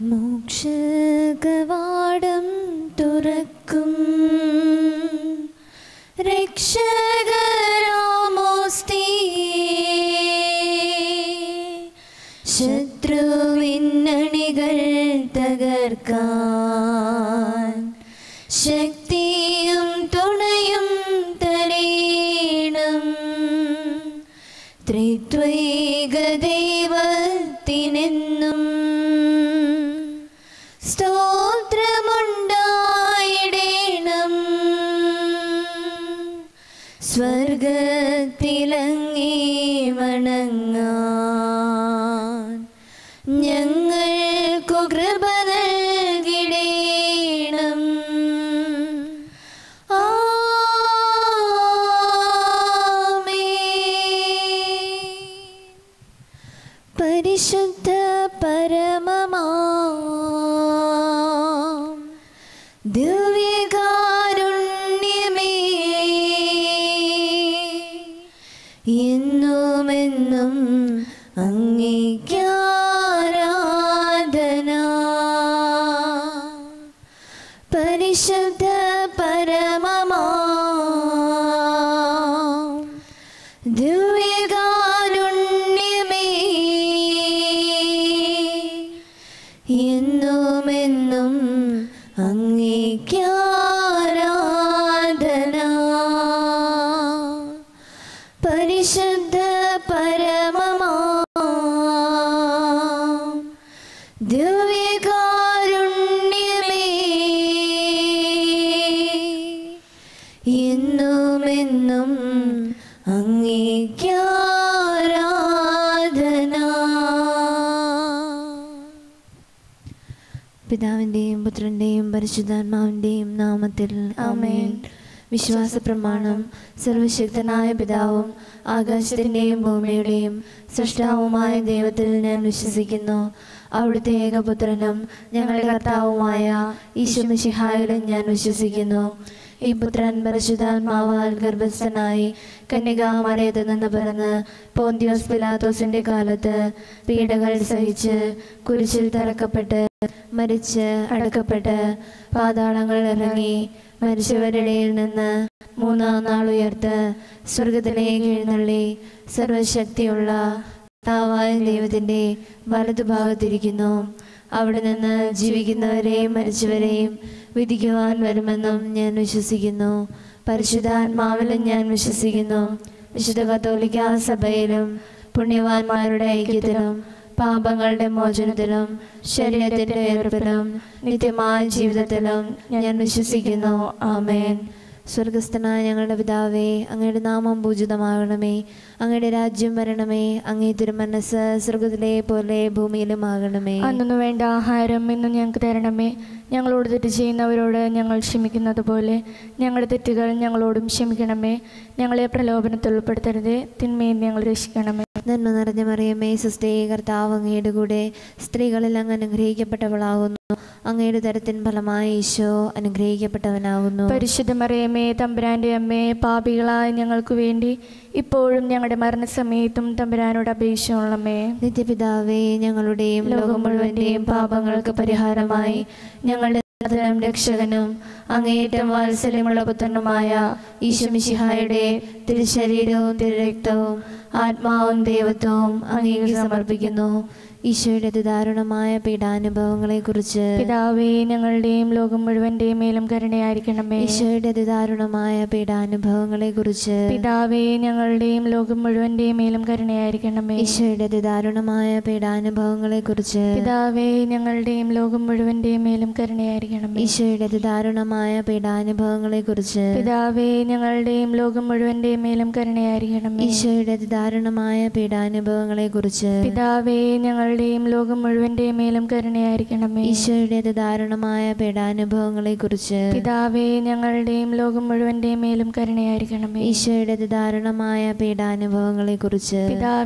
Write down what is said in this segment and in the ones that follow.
മോക്ഷകവാടം തുറക്കും രക്ഷകരാമോസ്തി ശത്രുവിന്നണികൾ തകർക്കാൻ ശക്തിയും തുണയും തരേണം ത്രിത്വൈക ദൈവത്തിനെന്നും സ്തോത്രമുണ്ടായിടേണം സ്വർഗത്തിലങ്ങേ വണങ്ങാൻ ഞങ്ങൾക്കു കൃപ നൽകിടേണം ആമേൻ. പരിശുദ്ധ പരമമാ ദിവ്യകാരുണ്യമേ എന്നുമെന്നും അംഗീകാരാധന പരിശുദ്ധ പരമമാ ദിവ്യകാരുണ്യമേ എന്നുമെന്നും അംഗീകാരാധന പരിശുദ്ധ പരമമാ ദിവ്യകാരുണ്യമേ എന്നുമെന്നും അംഗീകാരാധന പിതാവിൻ്റെയും പുത്രൻ്റെയും പരിശുദ്ധാത്മാവിൻ്റെയും നാമത്തിൽ ആമേൻ വിശ്വാസ പ്രമാണം സർവശക്തനായ പിതാവും ആകാശത്തിൻ്റെയും ഭൂമിയുടെയും സൃഷ്ടാവുമായ ദൈവത്തിൽ ഞാൻ വിശ്വസിക്കുന്നു അവിടുത്തെ ഏകപുത്രനും ഞങ്ങളുടെ കർത്താവുമായ ഈശ്വമിഷിഹായിലും ഞാൻ വിശ്വസിക്കുന്നു ഈ പുത്രൻ പരിശുദ്ധാത്മാവാൽ ഗർഭസ്ഥനായി കന്യകാമറയത്ത് നിന്ന് പിറന്ന് പോന്തിയോസ് പിലാത്തോസിന്റെ കാലത്ത് പീഡകൾ സഹിച്ച് കുരിശിൽ തറക്കപ്പെട്ട് മരിച്ച് അടക്കപ്പെട്ട് പാതാളങ്ങൾ ഇറങ്ങി മരിച്ചവരുടെയിൽ നിന്ന് മൂന്നാം നാൾ ഉയർത്ത് സ്വർഗത്തിലേക്ക് എഴുന്നള്ളി സർവശക്തിയുള്ള താവായ ദൈവത്തിന്റെ വലതുഭാഗത്തിരിക്കുന്നു അവിടെ നിന്ന് ജീവിക്കുന്നവരെയും മരിച്ചവരെയും വിധിക്കുവാൻ വരുമെന്നും ഞാൻ വിശ്വസിക്കുന്നു പരിശുദ്ധാത്മാവിലും ഞാൻ വിശ്വസിക്കുന്നു വിശുദ്ധ കത്തോലിക്ക സഭയിലും പുണ്യവാന്മാരുടെ ഐക്യത്തിലും പാപങ്ങളുടെ മോചനത്തിലും ശരീരത്തിന്റെ ഉയർപ്പിലും നിത്യമായ ജീവിതത്തിലും ഞാൻ വിശ്വസിക്കുന്നു ആമേൻ സ്വർഗസ്ഥനായ ഞങ്ങളുടെ പിതാവേ അങ്ങയുടെ നാമം പൂജിതമാകണമേ അങ്ങയുടെ രാജ്യം വരണമേ അങ്ങേ തിരുമനസ് സ്വർഗത്തിലെ പോലെ ഭൂമിയിലുമാകണമേ അന്നു വേണ്ട ആഹാരം ഇന്ന് ഞങ്ങൾക്ക് തരണമേ ഞങ്ങളോട് തെറ്റ് ചെയ്യുന്നവരോട് ഞങ്ങൾ ക്ഷമിക്കുന്നത് പോലെ ഞങ്ങളുടെ തെറ്റുകൾ ഞങ്ങളോടും ക്ഷമിക്കണമേ ഞങ്ങളെ പ്രലോഭനത്തിൽ ഉൾപ്പെടുത്തരുതേ തിന്മയിൽ ഞങ്ങൾ രക്ഷിക്കണമേ നന്മ നിറഞ്ഞ മറിയമേ സുസ്ഥേ കർത്താവ് അങ്ങയുടെ കൂടെ സ്ത്രീകളിൽ അങ്ങ് അനുഗ്രഹിക്കപ്പെട്ടവളാകുന്നു അങ്ങയുടെ തരത്തിൻ ഫലമായി ഈശോ അനുഗ്രഹിക്കപ്പെട്ടവനാകുന്നു പരിശുദ്ധ മറിയമേ തമ്പുരാന്റെ അമ്മേ പാപികളായ ഞങ്ങൾക്ക് വേണ്ടി ഇപ്പോഴും ഞങ്ങളുടെ മരണസമയത്തും തമ്പുരാനോട് അപേക്ഷയുള്ളമേ നിത്യപിതാവേ ഞങ്ങളുടെയും ലോകം മുഴുവന്റെയും പാപങ്ങൾക്ക് പരിഹാരമായി ഞങ്ങളുടെ നാഥനും രക്ഷകനും അങ്ങേയറ്റം വാത്സല്യമുള്ള പുത്രനുമായ ഈശോമിശിഹായുടെ തിരുശരീരവും തിരുരക്തവും ആത്മാവും ദൈവത്വവും അങ്ങേക്ക് സമർപ്പിക്കുന്നു ഈശോയുടെ അതിദാരുണമായ പീഡാനുഭവങ്ങളെ കുറിച്ച് പിതാവേ ഞങ്ങളുടെയും ലോകം മുഴുവന്റെയും മേലും കരുണയായിരിക്കണമേ ഈശോയുടെ അതിദാരുണമായ പീഡാനുഭവങ്ങളെ കുറിച്ച് പിതാവേ ഞങ്ങളുടെയും ലോകം മുഴുവന്റെയും മേലും കരുണയായിരിക്കണമേ ഈശോയുടെ അതിദാരുണമായ പീഡാനുഭവങ്ങളെ കുറിച്ച് പിതാവേ ഞങ്ങളുടെയും ലോകം മുഴുവന്റെയും മേലും കരുണയായിരിക്കണമേ ഈശോയുടെ അതിദാരുണമായ പീഡാനുഭവങ്ങളെ കുറിച്ച് പിതാവേ ഞങ്ങളുടെയും ലോകം മുഴുവന്റെയും മേലും കരുണയായിരിക്കണമേ ഈശോയുടെ അതിദാരുണമായ പീഡാനുഭവങ്ങളെ കുറിച്ച് പിതാവേ ഞങ്ങളുടെയും ലോകം മുഴുവന്റെയും മേലും കരുണയായിരിക്കണമേ ഈശോയുടെ അതിദാരുണമായ പീഡാനുഭവങ്ങളെ കുറിച്ച് പിതാവേ ഞങ്ങളുടെയും ലോകം മുഴുവന്റെയും മേലും കരുണയായിരിക്കണമേ ഈശോയുടെ അതിദാരുണമായ പീഡാനുഭവങ്ങളെ കുറിച്ച് പിതാവേ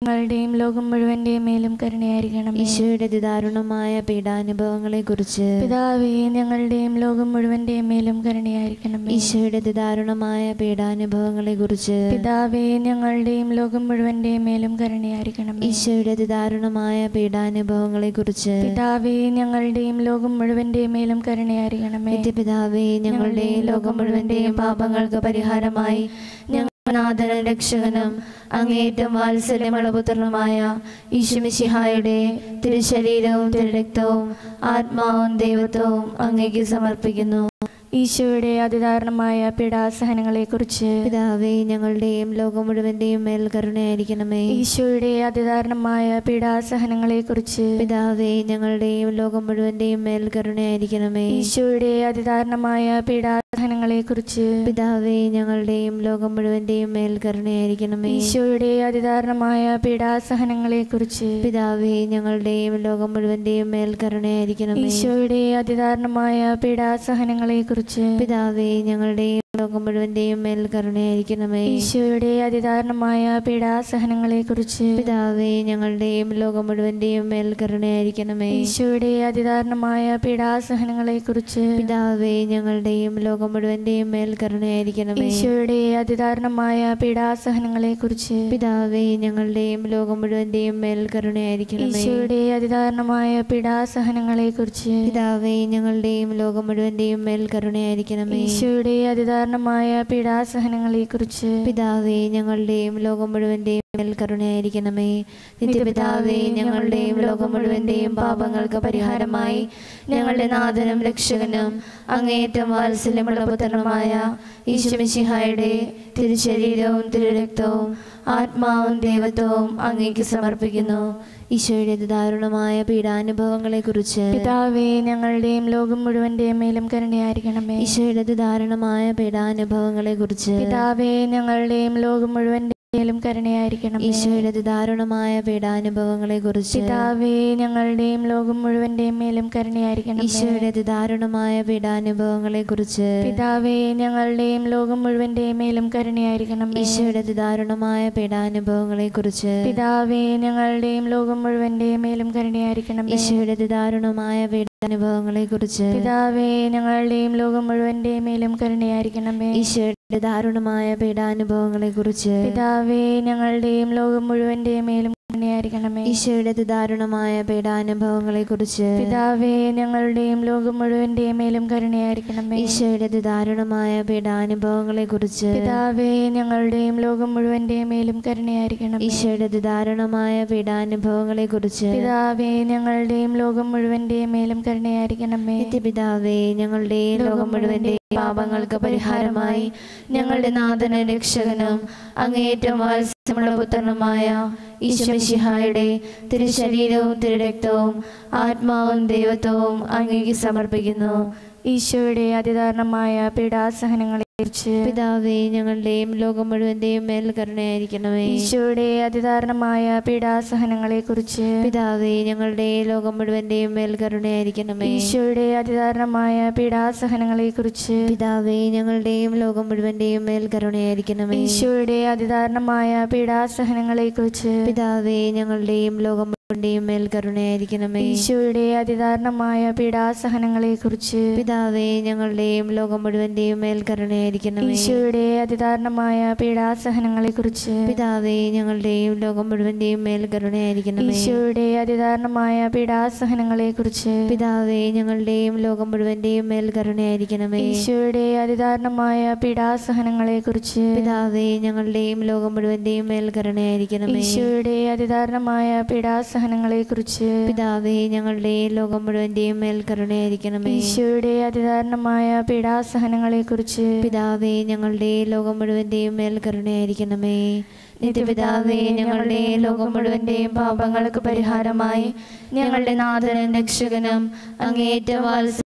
ഞങ്ങളുടെയും ലോകം മുഴുവൻ്റെയും മേലും കരുണയായിരിക്കണമേ ഈശോയുടെ അതിദാരുണമായ പീഡാനുഭവങ്ങളെക്കുറിച്ച് പിതാവേ ഞങ്ങളുടെയും ലോകം മുഴുവൻ്റെയും മേലും കരുണയായിരിക്കണമേ ഈശോയുടെ അതിദാരുണമായ പീഡാനുഭവങ്ങളെക്കുറിച്ച് പിതാവേ ഞങ്ങളുടെയും ലോകം മുഴുവൻ്റെയും മേലും കരുണയായിരിക്കണമേ ഈശോയുടെ അതിദാരുണമായ പീഡാനുഭവങ്ങളെക്കുറിച്ച് പിതാവേ ഞങ്ങളുടെയും ലോകം മുഴുവൻ്റെയും മേലും കരുണയായിരിക്കണമേ നിത്യപിതാവേ ഞങ്ങളുടെയും ലോകം മുഴുവന്റെയും പാപങ്ങൾക്ക് പരിഹാരമായി ഞങ്ങനാഥനും രക്ഷകനും അങ്ങേറ്റം വാത്സല്യമുള്ള പുത്രനുമായ ഈശുമിശിഹായുടെ തിരുശരീരവും തിരുരക്തവും ആത്മാവും ദൈവത്വവും അങ്ങേക്ക് സമർപ്പിക്കുന്നു ഈശോയുടെ അതിദാരുണമായ പീഡാസഹനങ്ങളെക്കുറിച്ച് പിതാവേ ഞങ്ങളുടെയും ലോകം മുഴുവന്റെയും മേൽ കരുണയായിരിക്കണമേ ഈശോയുടെ അതിദാരുണമായ പീഡാസഹനങ്ങളെക്കുറിച്ച് പിതാവേ ഞങ്ങളുടെയും ലോകം മുഴുവന്റെയും മേൽ കരുണയായിരിക്കണമേ ഈശോയുടെ അതിദാരുണമായ പീഡാസഹനങ്ങളെക്കുറിച്ച് പിതാവേ ഞങ്ങളുടെയും ലോകം മുഴുവന്റെയും മേൽ കരുണയായിരിക്കണമേ ഈശോയുടെ അതിദാരുണമായ പീഡാസഹനങ്ങളെക്കുറിച്ച് പിതാവേ ഞങ്ങളുടെയും ലോകം മുഴുവന്റെയും മേൽ കരുണയായിരിക്കണമേ ഈശോയുടെ അതിദാരുണമായ പീഡാസഹനങ്ങളെക്കുറിച്ച് പിതാവേ ഞങ്ങളുടെയും ലോകം മുഴുവന്റെയും മേൽ കരുണയായിരിക്കണമേ ഈശോയുടെ അതിദാരുണമായ പീഡാസഹനങ്ങളെക്കുറിച്ച് പിതാവേ ഞങ്ങളുടെയും ലോകം മുഴുവന്റെയും മേൽ കരുണയായിരിക്കണമേ ഈശോയുടെ അതിദാരുണമായ പീഡാസഹനങ്ങളെക്കുറിച്ച് പിതാവേ ഞങ്ങളുടെയും ലോകം മുഴുവന്റെയും മേൽ കരുണയായിരിക്കണമേ ഈശോയുടെ അതിദാരുണമായ പീഡാസഹനങ്ങളെക്കുറിച്ച് പിതാവേ ഞങ്ങളുടെയും ലോകം മുഴുവന്റെയും മേൽ കരുണയായിരിക്കണമേ ഈശോയുടെ അതിദാരുണമായ പീഡാസഹനങ്ങളെക്കുറിച്ച് പിതാവേ ഞങ്ങളുടെയും ലോകം മുഴുവന്റെയും മേൽ കരുണയായിരിക്കണമേ ഈശോയുടെ അതിദാരുണമായ പീഡാസഹനങ്ങളെക്കുറിച്ച് പിതാവേ ഞങ്ങളുടെയും ലോകം മുഴുവന്റെയും മേൽ കരുണയായിരിക്കണമേ നിത്യപിതാവേ ഞങ്ങളുടെയും ലോകം മുഴുവന്റെയും പാപങ്ങൾക്ക് പരിഹാരമായി ഞങ്ങളുടെ നാഥനും രക്ഷകനും അങ്ങേറ്റം വാത്സല്യമുള്ള പുത്രനുമായ ഈശ്വമിശിഹായുടെ തിരുശരീരവും തിരുരക്തവും ആത്മാവും ദൈവത്വവും അങ്ങേക്ക് സമർപ്പിക്കുന്നു ഈശോയുടെ ദാരുണമായ പീഡാനുഭവങ്ങളെക്കുറിച്ച് പിതാവേ ഞങ്ങളുടെയും ലോകം മുഴുവൻ്റെയും മേലും കരുണയായിരിക്കണമേ ഈശോയുടെ ദാരുണമായ പീഡാനുഭവങ്ങളെക്കുറിച്ച് പിതാവേ ഞങ്ങളുടെയും ലോകം മുഴുവൻ്റെയും മേലും കരുണയായിരിക്കണമേ ഈശോയുടെ ദാരുണമായ പീഡാനുഭവങ്ങളെക്കുറിച്ച് പിതാവേ ഞങ്ങളുടെയും ലോകം മുഴുവൻ്റെയും മേലും കരുണയായിരിക്കണമേ ഈശോയുടെ ദാരുണമായ പീഡാനുഭവങ്ങളെക്കുറിച്ച് പിതാവേ ഞങ്ങളുടെയും ലോകം മുഴുവൻ്റെയും മേലും കരുണയായിരിക്കണമേ ഈശോയുടെ ദാരുണമായ പീഡാനുഭവങ്ങളെക്കുറിച്ച് പിതാവേ ഞങ്ങളുടെയും ലോകം മുഴുവൻ്റെയും മേലും കരുണയായിരിക്കണമേ ഈശോയുടെ ദാരുണമായ പീഡാനുഭവങ്ങളെക്കുറിച്ച് പിതാവേ ഞങ്ങളുടെയും ലോകം മുഴുവൻ്റെയും മേലും കരുണയായിരിക്കണമേ ഈശോയുടെ ദാരുണമായ പീഡാനുഭവങ്ങളെക്കുറിച്ച് പിതാവേ ഞങ്ങളുടെയും ലോകം മുഴുവൻ്റെയും മേലും കരുണയായിരിക്കണമേ ഈശോയുടെ ദാരുണമായ പീഡാനുഭവങ്ങളെക്കുറിച്ച് പിതാവേ ഞങ്ങളുടെയും ലോകം മുഴുവൻ്റെയും മേലും കരുണയായിരിക്കണമേ ഈശോയുടെ ദാരുണമായ പീഡാനുഭവങ്ങളെക്കുറിച്ച് പിതാവേ ഞങ്ങളുടെയും ലോകം മുഴുവൻ്റെയും മേലും കരുണയായിരിക്കണമേ ഈശോയുടെ ദാരുണമായ പീഡാനുഭവങ്ങളെക്കുറിച്ച് പിതാവേ ഞങ്ങളുടെയും ലോകം മുഴുവൻ്റെയും മേലും കരുണയായിരിക്കണമേ നിത്യപിതാവേ ഞങ്ങളുടെ ലോകം മുഴുവന്റെ പാപങ്ങൾക്ക് പരിഹാരമായി ഞങ്ങളുടെ നാഥന രക്ഷകനും അങ്ങേറ്റം വാത്സ്യമുള്ള പുത്രനുമായ ഈശ്വമിശിഹായുടെ തിരുശരീരവും തിരുരക്തവും ആത്മാവും ദൈവത്വവും അങ്ങേക്ക് സമർപ്പിക്കുന്നു ഈശോയുടെ അതിദാരുണമായ പീഡാസഹനങ്ങളെക്കുറിച്ച് പിതാവേ ഞങ്ങളുടെയും ലോകം മുഴുവന്റെയും മേൽ കരുണയായിരിക്കണമേ ഈശോയുടെ അതിദാരുണമായ പീഡാസഹനങ്ങളെക്കുറിച്ച് പിതാവേ ഞങ്ങളുടെ ലോകം മുഴുവന്റെയും മേൽ കരുണയായിരിക്കണമേ ഈശോയുടെ അതിദാരുണമായ പീഡാസഹനങ്ങളെക്കുറിച്ച് പിതാവേ ഞങ്ങളുടെയും ലോകം മുഴുവന്റെയും മേൽ കരുണയായിരിക്കണമേ ഈശോയുടെ അതിദാരുണമായ പീഡാസഹനങ്ങളെക്കുറിച്ച് പിതാവേ ഞങ്ങളുടെയും ലോകം മുഴുവന്റെയും മേൽ കരുണയായിരിക്കണമേ ഈശോയുടെ അതിദാരുണമായ പീഡാസഹനങ്ങളെക്കുറിച്ച് പിതാവേ ഞങ്ങളുടെയും ലോകം മുഴുവന്റെയും മേൽ കരുണയായിരിക്കണമേ ഈശോയുടെ അതിദാരുണമായ പീഡാസഹനങ്ങളെക്കുറിച്ച് പിതാവേ ഞങ്ങളുടെയും ലോകം മുഴുവന്റെയും മേൽ കരുണയായിരിക്കണമേ ഈശോയുടെ അതിദാരുണമായ പീഡാസഹനങ്ങളെക്കുറിച്ച് പിതാവേ ഞങ്ങളുടെയും ലോകം മുഴുവന്റെയും മേൽ കരുണയായിരിക്കണമേ ഈശോയുടെ അതിദാരുണമായ പീഡാസഹനങ്ങളെക്കുറിച്ച് പിതാവേ ഞങ്ങളുടെയും ലോകം മുഴുവന്റെയും മേൽ കരുണയായിരിക്കണമേ ഈശോയുടെ അതിദാരുണമായ പീഡാസഹനങ്ങളെക്കുറിച്ച് പിതാവേ ഞങ്ങളുടെയും ലോകം മുഴുവന്റെയും മേൽ കരുണയായിരിക്കണമേ ഈശോയുടെ അതിദാരുണമായ പീഡാസഹനങ്ങളെക്കുറിച്ച് പിതാവേ ഞങ്ങളുടെയും ലോകം മുഴുവന്റെയും മേൽ കരുണയായിരിക്കണമേ നിത്യപിതാവേ ഞങ്ങളുടെ ലോകം മുഴുവന്റെയും പാപങ്ങൾക്ക് പരിഹാരമായി ഞങ്ങളുടെ നാഥനും രക്ഷകനും അങ്ങേറ്റ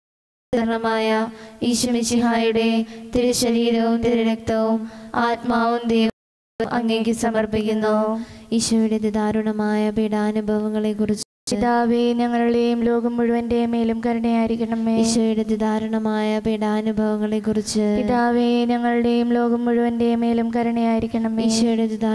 വാത്സരമായ ഈശ്വമിശിഹായുടെ തിരുശരീരവും തിരുരക്തവും ആത്മാവും ദൈവവും അങ്ങേക്ക് സമർപ്പിക്കുന്നു ഈശോയുടെ ദാരുണമായ പീഡാനുഭവങ്ങളെ കുറിച്ച് പിതാവേ ഞങ്ങളുടെയും ലോകം മുഴുവൻ്റെയും മേലും കരുണയായിരിക്കണമേ ഈശോയുടെ ദാരുണമായ പീഡാനുഭവങ്ങളെ കുറിച്ച് പിതാവേ ഞങ്ങളുടെയും ലോകം മുഴുവൻ്റെയും മേലും കരുണയായിരിക്കണമേ ഈശോയുടെ ദാരുണ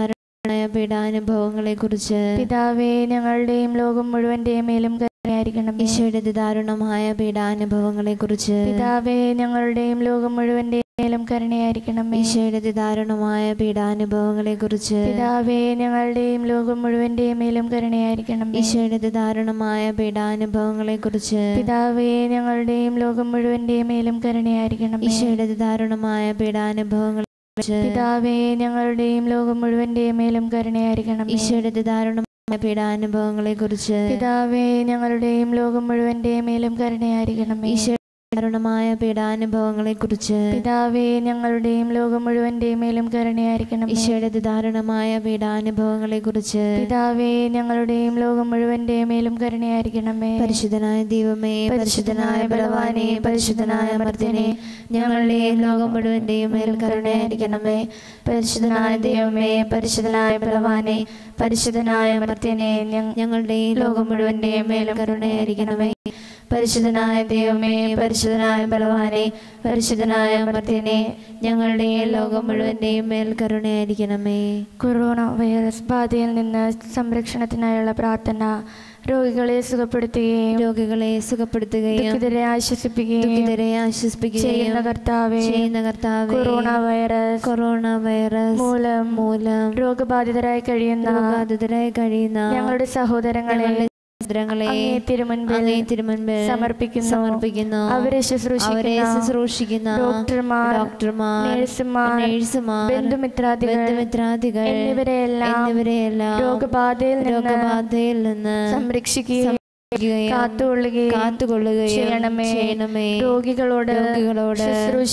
പീഡാനുഭവങ്ങളെ കുറിച്ച് പിതാവേ ഞങ്ങളുടെയും ലോകം മുഴുവന്റെയും മേലും കരുണയായിരിക്കണമേ ഈശോയുടെ ദാരുണമായ പീഡാനുഭവങ്ങളെ കുറിച്ച് പിതാവേ ഞങ്ങളുടെയും ലോകം മുഴുവന്റെയും മേലും കരുണയായിരിക്കണമേ ഈശോയുടെ ദാരുണമായ പീഡാനുഭവങ്ങളെ കുറിച്ച് പിതാവേ ഞങ്ങളുടെയും ലോകം മുഴുവന്റെയും മേലും കരുണയായിരിക്കണമേ ഈശോയുടെ ദാരുണമായ പീഡാനുഭവങ്ങളെ കുറിച്ച് പിതാവേ ഞങ്ങളുടെയും ലോകം മുഴുവന്റെയും മേലും കരുണയായിരിക്കണമേ ഈശോയുടെ ദാരുണമായ പീഡാനുഭവങ്ങളെ കുറിച്ച് പിതാവേ ഞങ്ങളുടെയും ലോകം മുഴുവന്റെയും മേലും കരുണയായിരിക്കണമേ ഈശോയുടെ ദാരുണമായ പീഡാനുഭവങ്ങളെ കുറിച്ച് പിതാവേ ഞങ്ങളുടെയും ലോകം മുഴുവന്റെയും മേലും കരുണയായിരിക്കണമേ ഈശോയുടെ ദാരുണമായ പീഡാനുഭവങ്ങളെ കുറിച്ച് പിതാവേ ഞങ്ങളുടെയും ലോകം മുഴുവന്റെയും മേലും കരുണയായിരിക്കണമേ ഈശോയുടെ ദാരുണമായ പീഡാനുഭവങ്ങളെ കുറിച്ച് പിതാവേ ഞങ്ങളുടെയും ലോകം മുഴുവന്റെയും മേലും കരുണയായിരിക്കണമേ പരിശുദ്ധനായ ദൈവമേ പരിശുദ്ധനായ ബലവാനെ പരിശുദ്ധനായ മർദ്ദനെ ഞങ്ങളുടെയും ലോകം മുഴുവന്റെയും മേൽ കരുണയായിരിക്കണമേ പരിശുദ്ധനായ ദൈവമേ പരിശുദ്ധനായ ബലവാനെ പരിശുദ്ധനായ മർദ്ദനെ ഞങ്ങളുടെയും ലോകം മുഴുവന്റെയും മേൽ കരുണയായിരിക്കണമേ പരിശുദ്ധനായ ദൈവമേ പരിശുദ്ധനായ ബലവാനെ പരിശുദ്ധനായ മർദ്ദനെ ഞങ്ങളുടെയും ലോകം മുഴുവന്റെയും മേൽ കരുണയായിരിക്കണമേ കൊറോണ വൈറസ് ബാധയിൽ നിന്ന് സംരക്ഷണത്തിനായുള്ള പ്രാർത്ഥന രോഗികളെ സുഖപ്പെടുത്തുകയും രോഗികളെ സുഖപ്പെടുത്തുകയും ദുഃഖിതരെ ആശ്വസിപ്പിക്കുകയും ദുഃഖിതരെ ആശ്വസിപ്പിക്കുകയും ചെയ്യുന്ന കർത്താവേ ചെയ്യുന്ന കർത്താവേ കൊറോണ വൈറസ് കൊറോണ വൈറസ് മൂലം മൂലം രോഗബാധിതരായി കഴിയുന്ന രോഗബാധിതരായി കഴിയുന്ന ഞങ്ങളുടെ സഹോദരങ്ങളെ ഞങ്ങളുടെ സഹോദരങ്ങളെ അങ്ങേ തിരുമുൻപിൽ അങ്ങേ തിരുമുൻപിൽ സമർപ്പിക്കുന്നു സമർപ്പിക്കുന്നു അവരെ അവരെ ശുശ്രൂഷിക്കുന്ന ശുശ്രൂഷിക്കുന്ന ഡോക്ടർമാർ ഡോക്ടർമാർ നഴ്സുമാർ നഴ്സുമാർ ബന്ധുമിത്രാദികൾ ബന്ധുമിത്രാദികൾ എന്നിവരെയെല്ലാം എന്നിവരെയെല്ലാം രോഗബാധയിൽ നിന്ന് രോഗബാധയിൽ നിന്ന് സംരക്ഷിക്കുകയും സംരക്ഷിക്കുകയും കാത്തുകൊള്ളുകയും കാത്തുകൊള്ളുകയും ചെയ്യണമേ. ചെയ്യണമേ രോഗികളോട് രോഗികളോട് ശുശ്രൂഷ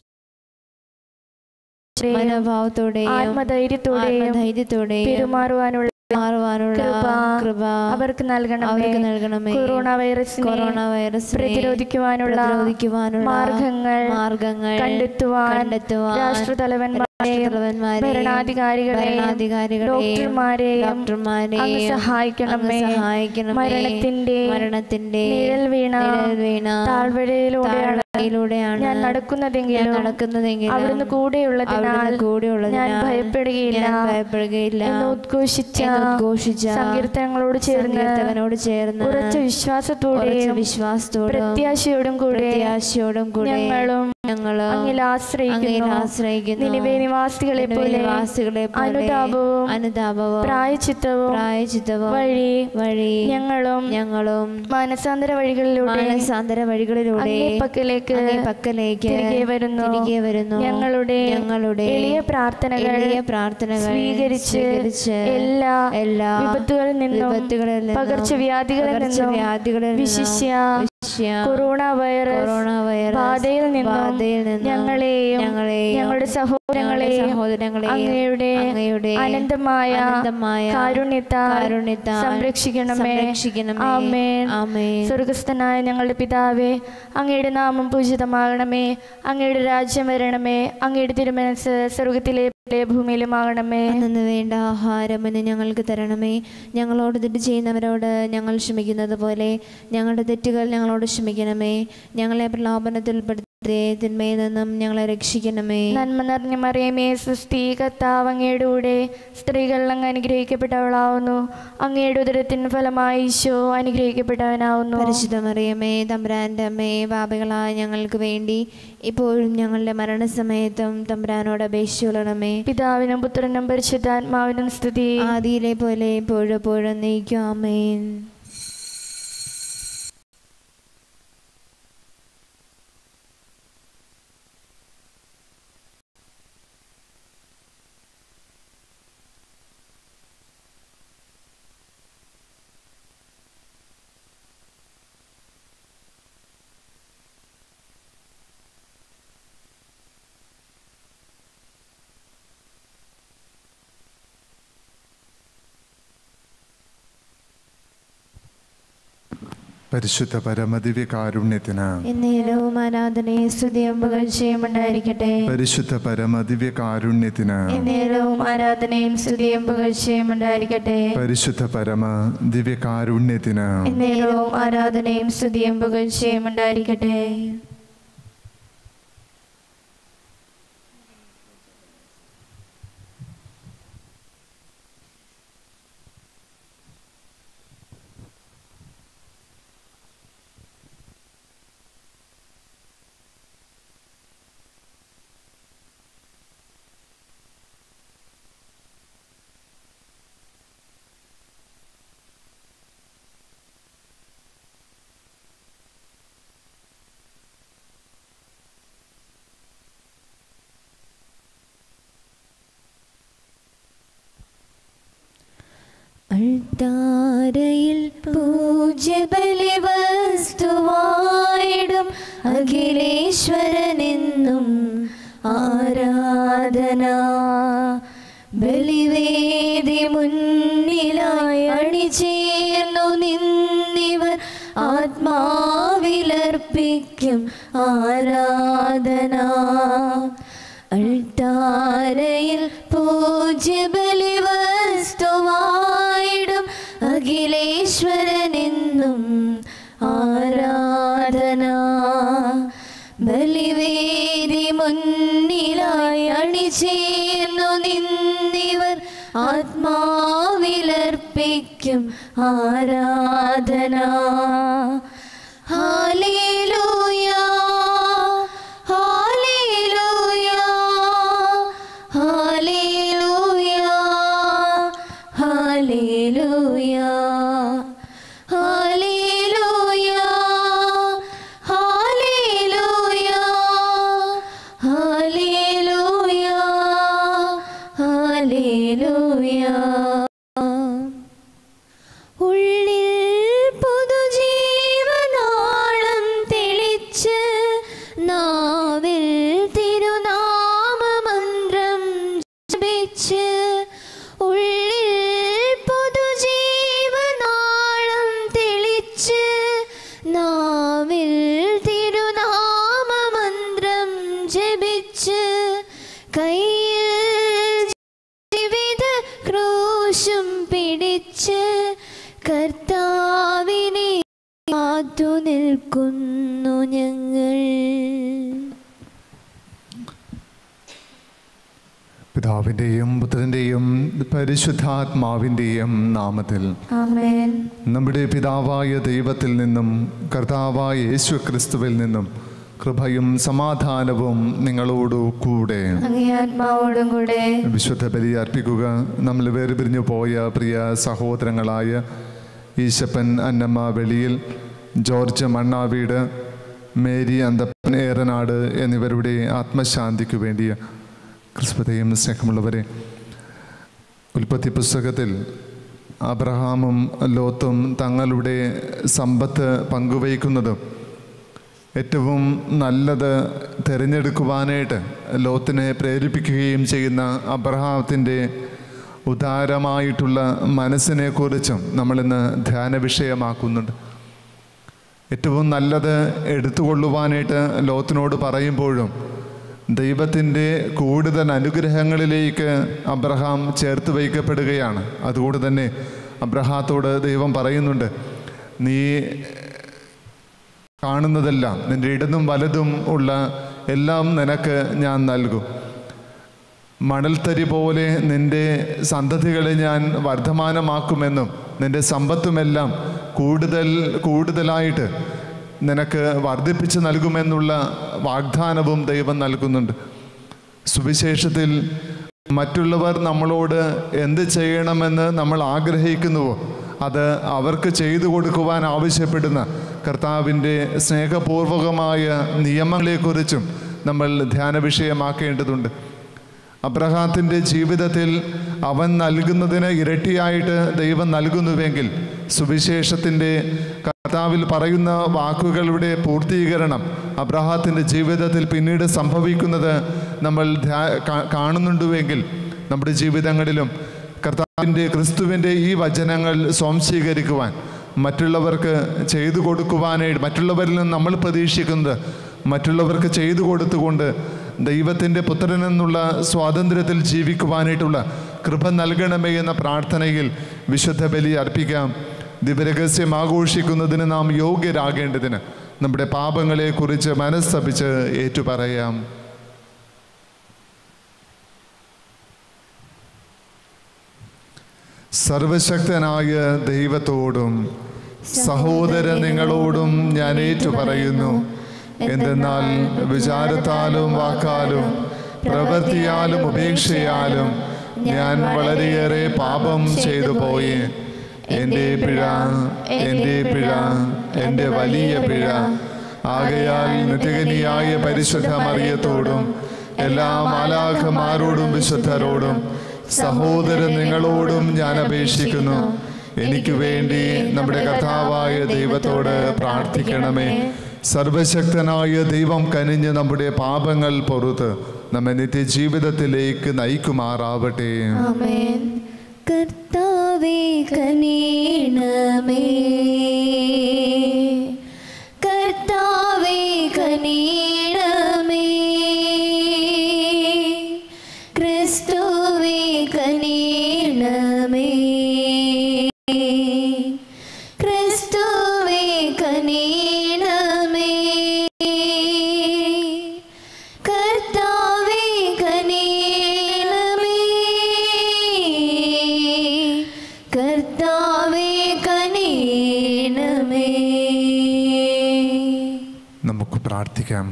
മനോഭാവത്തോടെയും ആത്മധൈര്യത്തോടെയും ആത്മധൈര്യത്തോടെയും പെരുമാറുവാനുള്ള മാറുവാനുള്ള കൃപ കൃപ അവർക്ക് നൽകണമേ അവർക്ക് നൽകണമേ കൊറോണ വൈറസിനെ കൊറോണ വൈറസ് പ്രതിരോധിക്കുവാനുള്ള പ്രതിരോധിക്കുവാനുള്ള മാർഗങ്ങൾ മാർഗങ്ങൾ കണ്ടെത്തുവാൻ കണ്ടെത്തുവാൻ രാഷ്ട്രതലവന്മാരെയും രാഷ്ട്രതലവന്മാരെയും ഭരണാധികാരികളെയും ഭരണാധികാരികളെയും ഡോക്ടർമാരെയും അങ്ങ് ഡോക്ടർമാരെയും സഹായിക്കണമേ അങ്ങ് സഹായിക്കണമേ മരണത്തിന്റെ മരണത്തിന്റെ നിഴൽ വീണ നിഴൽ വീണ താഴ്വരയിലൂടെയാണ് താഴ്വരയിലൂടെയാണ് ഞാൻ ഞാൻ നടക്കുന്നതെങ്കിലും നടക്കുന്നതെങ്കിലും അവിടുന്ന് കൂടെയുള്ളതിനാൽ അവിടുന്ന് കൂടെയുള്ളതിനാൽ ഞാൻ ഭയപ്പെടുകയില്ല ഞാൻ ഭയപ്പെടുകയില്ല എന്ന് ഉദ്ഘോഷിച്ച എന്ന് ഉദ്ഘോഷിച്ച സങ്കീർത്തനങ്ങളോട് ചേർന്ന് സങ്കീർത്തകനോട് ചേർന്ന് ഉറച്ച ഉറച്ച വിശ്വാസത്തോടെയും വിശ്വാസത്തോടും പ്രത്യാശയോടും കൂടെ പ്രത്യാശയോടും കൂടെ ഞങ്ങളും ഞങ്ങളും അങ്ങിൽ അങ്ങയിൽ ആശ്രയിക്കുന്നു ആശ്രയിക്കുന്നു നിനിവേ നിവാസികളെ നിനിവേ പോലെ നിവാസികളെ പോലെ അനുതാപവും അനുതാപവും പ്രായച്ചിത്തവും പ്രായചിത്തവും വഴി വഴി ഞങ്ങളും ഞങ്ങളും മാനസാന്തര വഴികളിലൂടെ മാനസാന്തര വഴികളിലൂടെ അങ്ങേ പക്കലേക്ക് അങ്ങേ പക്കലേക്ക് തിരികെ വരുന്നു തിരികെ വരുന്നു ഞങ്ങളുടെ ഞങ്ങളുടെ എളിയ പ്രാർത്ഥനകൾ എളിയ പ്രാർത്ഥനകൾ സ്വീകരിച്ച് സ്വീകരിച്ച് എല്ലാ എല്ലാ വിപത്തുകളിൽ നിന്നും വിപത്തുകളിൽ നിന്നും പകർച്ചവ്യാധികളിൽ നിന്നും പകർച്ചവ്യാധികളിൽ നിന്നും വിശിഷ്യ വിശിഷ്യ കൊറോണ വൈറസ് കൊറോണ വൈറസ് ബാധയിൽ നിന്നും ബാധയിൽ നിന്നും ഞങ്ങളെയും ഞങ്ങളെയും ഞങ്ങളുടെ ഞങ്ങളുടെ സഹോദരങ്ങളെയും സഹോദരങ്ങളെയും അങ്ങയുടെ അങ്ങയുടെ അനന്തമായ അനന്തമായ കാരുണ്യത്താൽ കാരുണ്യത്താൽ സംരക്ഷിക്കണമേ സംരക്ഷിക്കണമേ. ആമേൻ ആമേൻ. സ്വർഗസ്ഥനായ ഞങ്ങളുടെ പിതാവേ അങ്ങയുടെ നാമം പൂജിതമാകണമേ അങ്ങയുടെ രാജ്യം വരണമേ അങ്ങയുടെ തിരുമനസ് സ്വർഗത്തിലെ പോലെ ഭൂമിയിലുമാകണമേ അന്നു വേണ്ട ആഹാരം എന്ന് ഞങ്ങൾക്ക് തരണമേ ഞങ്ങളോട് തെറ്റ് ചെയ്യുന്നവരോട് ഞങ്ങൾ ക്ഷമിക്കുന്നത് പോലെ ഞങ്ങളുടെ തെറ്റുകൾ ഞങ്ങളോട് ക്ഷമിക്കണമേ ഞങ്ങളെ പ്രലോഭനത്തിൽ ഉൾപ്പെടുത്തേ തിന്മയിൽ നിന്നും ഞങ്ങളെ രക്ഷിക്കണമേ നന്മ നിറഞ്ഞ മറിയമേ സുസ്ഥി കർത്താവ് അങ്ങയുടെ കൂടെ സ്ത്രീകൾ അങ്ങ് അനുഗ്രഹിക്കപ്പെട്ടവളാവുന്നു അങ്ങയുടെ ഉദരത്തിന് ഫലമായി ഈശോ അനുഗ്രഹിക്കപ്പെട്ടവനാവുന്നു പരിശുദ്ധമറിയമേ തമ്പുരാൻ്റെ അമ്മേ പാപികളായ ഞങ്ങൾക്ക് വേണ്ടി ഇപ്പോഴും ഞങ്ങളുടെ മരണസമയത്തും തമ്പുരാനോട് അപേക്ഷിച്ചുകൊള്ളണമേ പിതാവിനും പുത്രനും പരിശുദ്ധാത്മാവിനും സ്തുതി ആദിയിലെ പോലെ എപ്പോഴും എപ്പോഴും നീക്കും ആമേൻ പരിശുദ്ധ പരമദിവ്യ കാരുണ്യത്തിന് എന്നേരവും ആരാധനയും സ്തുതിയും പുകഴ്ചയും ഉണ്ടായിരിക്കട്ടെ പരിശുദ്ധ പരമദിവ്യ കാരുണ്യത്തിന് എന്നേരവും ആരാധനയും സ്തുതിയും പുകഴ്ചയും ഉണ്ടായിരിക്കട്ടെ പരിശുദ്ധ പരമ ദിവ്യ കാരുണ്യത്തിന് എന്നേരവും ആരാധനയും സ്തുതിയും പുകഴ്ചയും ഉണ്ടായിരിക്കട്ടെ അൾത്താരയിൽ പൂജ്യബലി വസ്തുവായിടും അഖിലേശ്വരനെന്നും ആരാധന ബലിവേദി മുന്നിലായി അണിചേർന്നു നിന്നിവർ ആത്മാവിലർപ്പിക്കും ആരാധന അൾത്താരയിൽ പൂജ്യബലി വസ്തുവായിടും അഖിലേശ്വരനെന്നും ആരാധന ബലിവേദി മുന്നിലായി അണിചേർന്നു നിന്നിവർ ആത്മാവിലർപ്പിക്കും ആരാധന ഹാലേലൂയാ ഹാലേലൂയാ ഹാലേലൂയാ ഹാലേലൂയാ ഹാലേലൂയാ ഹാലേലൂയാ ഹാലേലൂയാ ഹാലേലൂയാ ഉള്ളിൽ പുതുജീവനാളം തെളിച്ച് നാവിൽ തിരുനാമമന്ത്രം ജപിച്ച് ഉള്ളിൽ പുതുജീവനാളം തെളിച്ച് നാവിൽ തിരുനാമമന്ത്രം ജപിച്ച് കയ്യിൽ ജീവിത ക്രൂശും പിടിച്ച് കർത്താവിനെ കാത്തു നിൽക്കുന്നു ഞങ്ങൾ പിതാവിൻ്റെയും പുത്രൻ്റെയും പരിശുദ്ധാത്മാവിൻ്റെയും നാമത്തിൽ ആമേൻ നമ്മുടെ പിതാവായ ദൈവത്തിൽ നിന്നും കർത്താവായ യേശു ക്രിസ്തുവിൽ നിന്നും കൃപയും സമാധാനവും നിങ്ങളോടു കൂടെ അങ്ങേ ആത്മാവോടും കൂടെ വിശുദ്ധ ബലി അർപ്പിക്കുക നമ്മൾ വേർപിരിഞ്ഞു പോയ പ്രിയ സഹോദരങ്ങളായ ഈശപ്പൻ അന്നമ്മ വെളിയിൽ ജോർജ് മണ്ണാവീട് മേരി അന്തപ്പൻ ഏറനാട് എന്നിവരുടെ ആത്മശാന്തിക്കു വേണ്ടിയ ക്രിസ്പതയും സ്നേഹമുള്ളവരെ ഉൽപ്പത്തി പുസ്തകത്തിൽ അബ്രഹാമും ലോത്തും തങ്ങളുടെ സമ്പത്ത് പങ്കുവയ്ക്കുന്നതും ഏറ്റവും നല്ലത് തിരഞ്ഞെടുക്കുവാനായിട്ട് ലോത്തിനെ പ്രേരിപ്പിക്കുകയും ചെയ്യുന്ന അബ്രഹാത്തിൻ്റെ ഉദാരമായിട്ടുള്ള മനസ്സിനെക്കുറിച്ചും നമ്മളിന്ന് ധ്യാന വിഷയമാക്കുന്നുണ്ട് ഏറ്റവും നല്ലത് എടുത്തുകൊള്ളുവാനായിട്ട് ലോത്തിനോട് പറയുമ്പോഴും ദൈവത്തിൻ്റെ കൂടുതൽ അനുഗ്രഹങ്ങളിലേക്ക് അബ്രഹാം ചേർത്ത് വയ്ക്കപ്പെടുകയാണ് അതുകൊണ്ട് തന്നെ അബ്രഹാത്തോട് ദൈവം പറയുന്നുണ്ട് നീ കാണുന്നതെല്ലാം നിന്റെ ഇടതും വലതും ഉള്ള എല്ലാം നിനക്ക് ഞാൻ നൽകും മണൽത്തരി പോലെ നിന്റെ സന്തതികളെ ഞാൻ വർദ്ധമാനമാക്കുമെന്നും നിന്റെ സമ്പത്തുമെല്ലാം കൂടുതൽ കൂടുതലായിട്ട് നിനക്ക് വർദ്ധിപ്പിച്ച് നൽകുമെന്നുള്ള വാഗ്ദാനവും ദൈവം നൽകുന്നുണ്ട് സുവിശേഷത്തിൽ മറ്റുള്ളവർ നമ്മളോട് എന്ത് ചെയ്യണമെന്ന് നമ്മൾ ആഗ്രഹിക്കുന്നുവോ അത് അവർക്ക് ചെയ്തു കൊടുക്കുവാൻ ആവശ്യപ്പെടുന്ന കർത്താവിൻ്റെ സ്നേഹപൂർവകമായ നിയമങ്ങളെക്കുറിച്ചും നമ്മൾ ധ്യാന വിഷയമാക്കേണ്ടതുണ്ട് അബ്രഹാത്തിൻ്റെ ജീവിതത്തിൽ അവൻ നൽകുന്നതിന് ഇരട്ടിയായിട്ട് ദൈവം നൽകുന്നുവെങ്കിൽ സുവിശേഷത്തിൻ്റെ കർത്താവിൽ പറയുന്ന വാക്കുകളുടെ പൂർത്തീകരണം അബ്രഹാത്തിൻ്റെ ജീവിതത്തിൽ പിന്നീട് സംഭവിക്കുന്നത് നമ്മൾ ധ്യാ കാ- കാണുന്നുണ്ടുവെങ്കിൽ നമ്മുടെ ജീവിതങ്ങളിലും കർത്താവിൻ്റെ ക്രിസ്തുവിൻ്റെ ഈ വചനങ്ങൾ സ്വാംശീകരിക്കുവാൻ മറ്റുള്ളവർക്ക് ചെയ്തു കൊടുക്കുവാനായിട്ട് മറ്റുള്ളവരിൽ നിന്ന് നമ്മൾ പ്രതീക്ഷിക്കുന്നത് മറ്റുള്ളവർക്ക് ചെയ്തു കൊടുത്തുകൊണ്ട് ദൈവത്തിൻ്റെ പുത്രനെന്നുള്ള സ്വാതന്ത്ര്യത്തിൽ ജീവിക്കുവാനായിട്ടുള്ള കൃപ നൽകണമേ എന്ന പ്രാർത്ഥനയിൽ വിശുദ്ധ ബലി അർപ്പിക്കാം ദിവരഹസ്യം ആഘോഷിക്കുന്നതിന് നാം യോഗ്യരാകേണ്ടതിന് നമ്മുടെ പാപങ്ങളെക്കുറിച്ച് മനസ്തപിച്ച് ഏറ്റുപറയാം സർവശക്തനായ ദൈവത്തോടും സഹോദര നിങ്ങളോടും ഞാൻ ഏറ്റുപറയുന്നു എന്തെന്നാൽ വിചാരത്താലും വാക്കാലും പ്രവൃത്തിയാലും ഉപേക്ഷയാലും ഞാൻ വളരെയേറെ പാപം ചെയ്തു പോയി എൻ്റെ പിഴ എൻ്റെ പിഴ എൻ്റെ വലിയ പിഴ ആകയാൽ നിത്യകനിയായ പരിശുദ്ധ മറിയത്തോടും എല്ലാ മാലാഖമാരോടും വിശുദ്ധരോടും സഹോദരൻ നിങ്ങളോടും ഞാൻ അപേക്ഷിക്കുന്നു എനിക്ക് വേണ്ടി നമ്മുടെ കർത്താവായ ദൈവത്തോട് പ്രാർത്ഥിക്കണമേ സർവശക്തനായ ദൈവം കനിഞ്ഞ് നമ്മുടെ പാപങ്ങൾ പൊറുത്ത് നമ്മെ നിത്യജീവിതത്തിലേക്ക് നയിക്കുമാറാവട്ടെ ആമേൻ കർത്താവേ കനീണമേ കർത്താവേ കനീണമേ ക്രിസ്തുവേ കനീണമേ ക്രിസ്തുവേ കനീണമേ കർത്താവേ കനീണമേ കർത്താവേ കനീണമേ നമുക്ക് പ്രാർത്ഥിക്കാം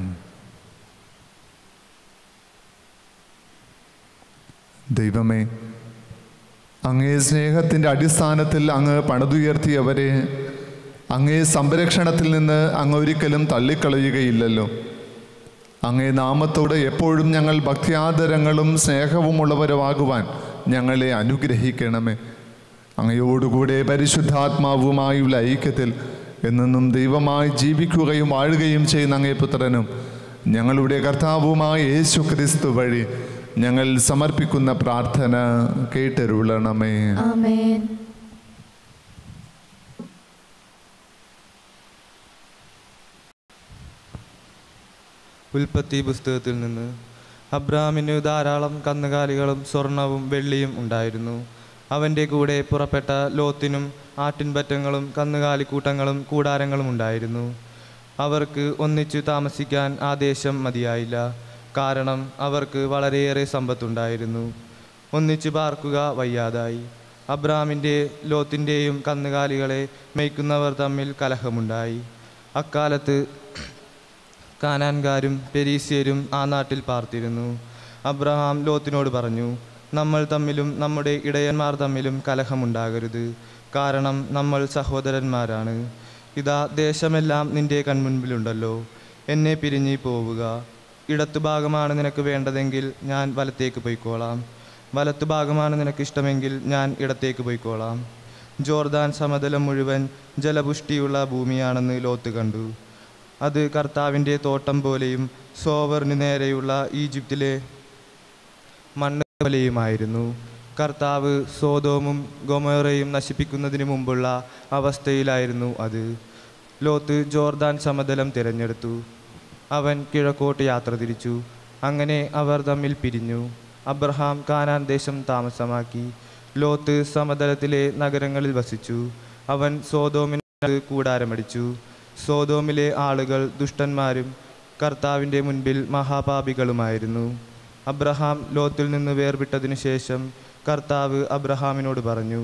ദൈവമേ അങ്ങേ സ്നേഹത്തിൻ്റെ അടിസ്ഥാനത്തിൽ അങ്ങ് പണിതുയർത്തിയവരെ അങ്ങേ സംരക്ഷണത്തിൽ നിന്ന് അങ്ങ് ഒരിക്കലും തള്ളിക്കളയുകയില്ലല്ലോ അങ്ങേ നാമത്തോട് എപ്പോഴും ഞങ്ങൾ ഭക്തിയാദരങ്ങളും സ്നേഹവുമുള്ളവരുമാകുവാൻ ഞങ്ങളെ അനുഗ്രഹിക്കണമേ അങ്ങയോടുകൂടെ പരിശുദ്ധാത്മാവുമായുള്ള ഐക്യത്തിൽ എന്നെന്നും ദൈവമായി ജീവിക്കുകയും വാഴുകയും ചെയ്യുന്ന അങ്ങേ പുത്രനും ഞങ്ങളുടെ കർത്താവുമായ യേശു ക്രിസ്തു വഴി ഞങ്ങൾ സമർപ്പിക്കുന്ന പ്രാർത്ഥന കേട്ടരുളണമേ ആമേൻ ഉൽപ്പത്തി പുസ്തകത്തിൽ നിന്ന് അബ്രാമിന് ധാരാളം കന്നുകാലികളും സ്വർണവും വെള്ളിയും ഉണ്ടായിരുന്നു അവൻ്റെ കൂടെ പുറപ്പെട്ട ലോത്തിനും ആട്ടിൻപറ്റങ്ങളും കന്നുകാലിക്കൂട്ടങ്ങളും കൂടാരങ്ങളും ഉണ്ടായിരുന്നു അവർക്ക് ഒന്നിച്ചു താമസിക്കാൻ ആ ദേശം മതിയായില്ല കാരണം അവർക്ക് വളരെയേറെ സമ്പത്തുണ്ടായിരുന്നു ഒന്നിച്ചു പാർക്കുക വയ്യാതായി അബ്രാമിൻ്റെ ലോത്തിൻ്റെയും കന്നുകാലികളെ മേയ്ക്കുന്നവർ തമ്മിൽ കലഹമുണ്ടായി അക്കാലത്ത് കാനാൻകാരും പെരീസ്യരും ആ നാട്ടിൽ പാർത്തിരുന്നു അബ്രഹാം ലോത്തിനോട് പറഞ്ഞു നമ്മൾ തമ്മിലും നമ്മുടെ ഇടയന്മാർ തമ്മിലും കലഹമുണ്ടാകരുത് കാരണം നമ്മൾ സഹോദരന്മാരാണ് ഇതാ ദേശമെല്ലാം നിന്റെ കൺമുൻപിലുണ്ടല്ലോ എന്നെ പിരിഞ്ഞ് പോവുക ഇടത്തുഭാഗമാണ് നിനക്ക് വേണ്ടതെങ്കിൽ ഞാൻ വലത്തേക്ക് പോയിക്കോളാം വലത്തുഭാഗമാണ് നിനക്ക് ഇഷ്ടമെങ്കിൽ ഞാൻ ഇടത്തേക്ക് പോയിക്കോളാം ജോർദാൻ സമതലം മുഴുവൻ ജലപുഷ്ടിയുള്ള ഭൂമിയാണെന്ന് ലോത്ത് കണ്ടു അത് കർത്താവിൻ്റെ തോട്ടം പോലെയും സോവറിന് നേരെയുള്ള ഈജിപ്തിലെ മണ്ണ് പോലെയുമായിരുന്നു കർത്താവ് സോതോമും ഗൊമോറയും നശിപ്പിക്കുന്നതിന് മുമ്പുള്ള അവസ്ഥയിലായിരുന്നു അത് ലോത്ത് ജോർദാൻ സമതലം തിരഞ്ഞെടുത്തു അവൻ കിഴക്കോട്ട് യാത്ര തിരിച്ചു അങ്ങനെ അവർ തമ്മിൽ പിരിഞ്ഞു അബ്രഹാം കാനാൻ ദേശം താമസമാക്കി ലോത്ത് സമതലത്തിലെ നഗരങ്ങളിൽ വസിച്ചു അവൻ സോതോമിന് കൂടാരമടിച്ചു സോതോമിലെ ആളുകൾ ദുഷ്ടന്മാരും കർത്താവിൻ്റെ മുൻപിൽ മഹാപാപികളുമായിരുന്നു അബ്രഹാം ലോത്തിൽ നിന്ന് വേർവിട്ടതിനു ശേഷം കർത്താവ് അബ്രഹാമിനോട് പറഞ്ഞു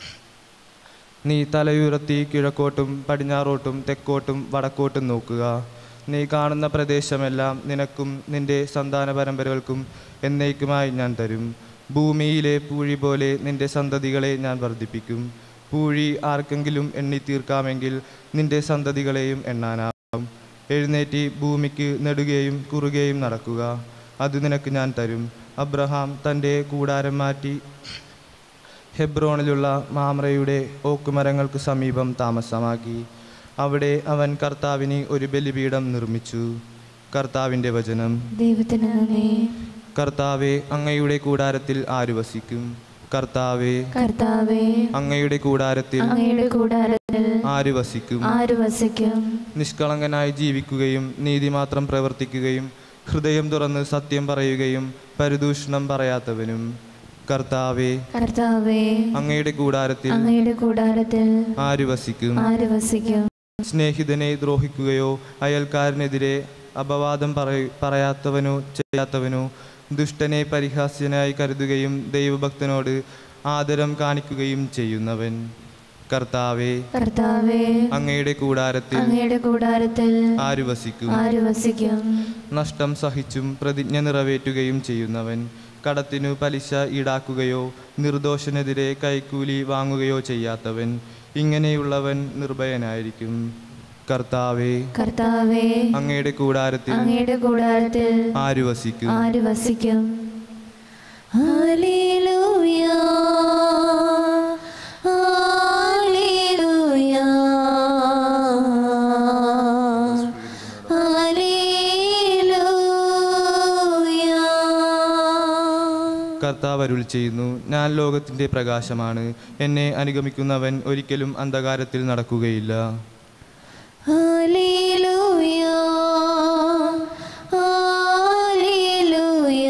നീ തലയുയർത്തി കിഴക്കോട്ടും പടിഞ്ഞാറോട്ടും തെക്കോട്ടും വടക്കോട്ടും നോക്കുക നീ കാണുന്ന പ്രദേശമെല്ലാം നിനക്കും നിന്റെ സന്താന പരമ്പരകൾക്കും എന്നേക്കുമായി ഞാൻ തരും ഭൂമിയിലെ പൂഴി പോലെ നിന്റെ സന്തതികളെ ഞാൻ വർദ്ധിപ്പിക്കും പൂഴി ആർക്കെങ്കിലും എണ്ണി തീർക്കാമെങ്കിൽ നിന്റെ സന്തതികളെയും എണ്ണാനാവും എഴുന്നേറ്റി ഭൂമിക്ക് നെടുകയും കുറുകയും നടക്കുക അത് നിനക്ക് ഞാൻ തരും അബ്രഹാം തൻ്റെ കൂടാരം മാറ്റി ഹെബ്രോണിലുള്ള മാമ്രയുടെ ഓക്കുമരങ്ങൾക്ക് സമീപം താമസമാക്കി അവിടെ അവൻ കർത്താവിന് ഒരു ബലിപീഠം നിർമ്മിച്ചു കർത്താവിൻ്റെ വചനം ദൈവത്തിന് നന്ദി കർത്താവെ അങ്ങയുടെ കൂടാരത്തിൽ ആര് വസിക്കും കർത്താവെ കർത്താവേ അങ്ങയുടെ കൂടാരത്തിൽ അങ്ങയുടെ കൂടാരത്തിൽ ആര് വസിക്കും ആര് വസിക്കും നിഷ്കളങ്കനായി ജീവിക്കുകയും നീതി മാത്രം പ്രവർത്തിക്കുകയും ഹൃദയം തുറന്ന് സത്യം പറയുകയും പരിദൂഷണം പറയാത്തവനും കർത്താവെ കർത്താവേ അങ്ങയുടെ കൂടാരത്തിൽ അങ്ങയുടെ കൂടാരത്തിൽ ആര് വസിക്കും ആര് വസിക്കും സ്നേഹിതനെ ദ്രോഹിക്കുകയോ അയൽക്കാരനെതിരെ അപവാദം പറയ പറയാത്തവനോ ചെയ്യാത്തവനോ ദുഷ്ടനെ പരിഹാസ്യനായി കരുതുകയും ദൈവഭക്തനോട് ആദരം കാണിക്കുകയും ചെയ്യുന്നവൻ കർത്താവെ കർത്താവേ അങ്ങയുടെ കൂടാരത്തിൽ അങ്ങയുടെ കൂടാരത്തിൽ ആര് വസിക്കും ആര് വസിക്കും നഷ്ടം സഹിച്ചും പ്രതിജ്ഞ നിറവേറ്റുകയും ചെയ്യുന്നവൻ കടത്തിനു പലിശ ഈടാക്കുകയോ നിർദോഷനെതിരെ കൈക്കൂലി വാങ്ങുകയോ ചെയ്യാത്തവൻ ഇങ്ങനെയുള്ളവൻ നിർഭയനായിരിക്കും കർത്താവെ കർത്താവേ അങ്ങയുടെ കൂടാരത്തിൽ അങ്ങയുടെ കൂടാരത്തിൽ ആര് വസിക്കും ആര് വസിക്കും ഹല്ലേലൂയ ഹല്ലേലൂയ കർത്താവ് അരുൾ ചെയ്യുന്നു ഞാൻ ലോകത്തിൻ്റെ പ്രകാശമാണ് എന്നെ അനുഗമിക്കുന്നവൻ ഒരിക്കലും അന്ധകാരത്തിൽ നടക്കുകയില്ല ഹല്ലേലൂയ ഹല്ലേലൂയ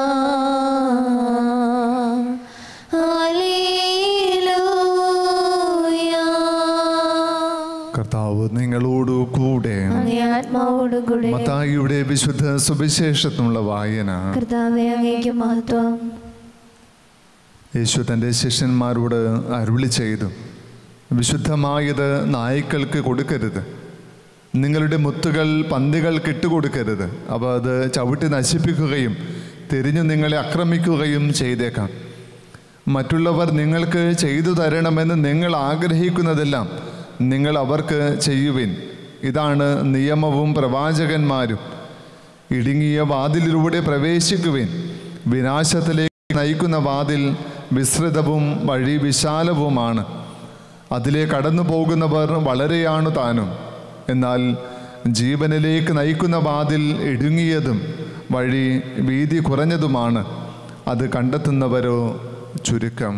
ഹല്ലേലൂയ കർത്താവ് നിങ്ങളോടു കൂടെ അങ്ങേ ആത്മാവോടുകൂടെ മത്തായിയുടെ വിശുദ്ധ സുവിശേഷത്തിനുള്ള വായന കർത്താവെ അങ്ങേക്ക് മഹത്വം യേശു തൻ്റെ ശിഷ്യന്മാരോട് അരുളി ചെയ്തു വിശുദ്ധമായത് നായ്ക്കൾക്ക് കൊടുക്കരുത് നിങ്ങളുടെ മുത്തുകൾ പന്തികൾക്ക് ഇട്ടുകൊടുക്കരുത് അവ അത് ചവിട്ടി നശിപ്പിക്കുകയും തിരിഞ്ഞു നിങ്ങളെ ആക്രമിക്കുകയും ചെയ്തേക്കാം മറ്റുള്ളവർ നിങ്ങൾക്ക് ചെയ്തു തരണമെന്ന് നിങ്ങൾ ആഗ്രഹിക്കുന്നതെല്ലാം നിങ്ങൾ അവർക്ക് ചെയ്യുവിൻ ഇതാണ് നിയമവും പ്രവാചകന്മാരും ഇടുങ്ങിയ വാതിലിലൂടെ പ്രവേശിക്കുവിൻ വിനാശത്തിലേക്ക് നയിക്കുന്ന വാതിൽ വിസ്തൃതവും വഴി വിശാലവുമാണ് അതിലെ കടന്നു പോകുന്നവർ വളരെയാണ് താനും എന്നാൽ ജീവനിലേക്ക് നയിക്കുന്ന വാതിൽ ഇടുങ്ങിയതും വഴി വീതി കുറഞ്ഞതുമാണ് അത് കണ്ടെത്തുന്നവരോ ചുരുക്കം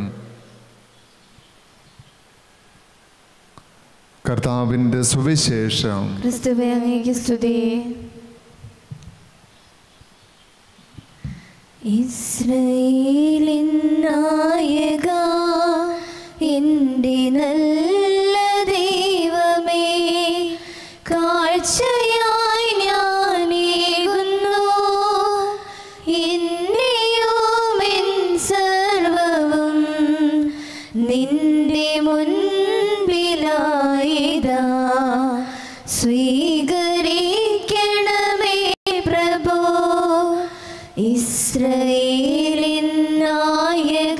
കർത്താവിൻ്റെ സുവിശേഷം ക്രിസ്തുവെ അങ്ങേക്ക് സ്തുതി ഇസ്രയേലിൻ നായക എൻ്റെ നല്ല ദൈവമേ കാഴ്ചയായി ഞാനേകുന്നു എന്നെയും എൻ സർവവും നിന്റെ മുൻപിലായിതാ സ്വീകരിക്കണമേ പ്രഭോ ഇസ്രയേലിൻ നായക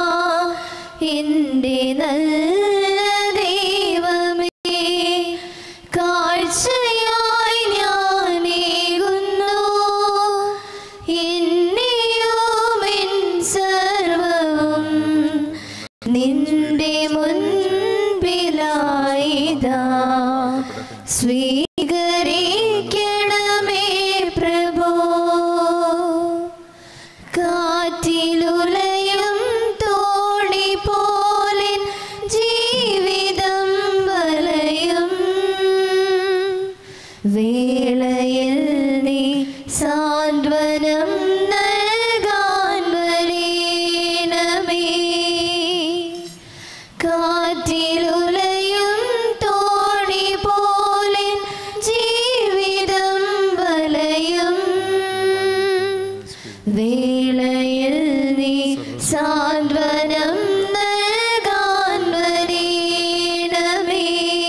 എൻ്റെ നല്ല ദൈവമേ കാഴ്ചയായി ഞാനേകുന്നു എന്നെയും എൻ സർവവും നിന്റെ മുൻപിലായിതാ സ്വീകരിക്കണമേ പ്രഭോ കാറ്റിലുലയും തോണി പോലെ ജീവിതം വലയും വേളയിൽ നീ സാന്ത്വനം നൽകാൻ വരേണമേ കാറ്റിലുലയും തോണി പോലെ ജീവിതം വലയും വേളയിൽ നീ സാന്ത്വനം നൽകാൻ വരേണമേ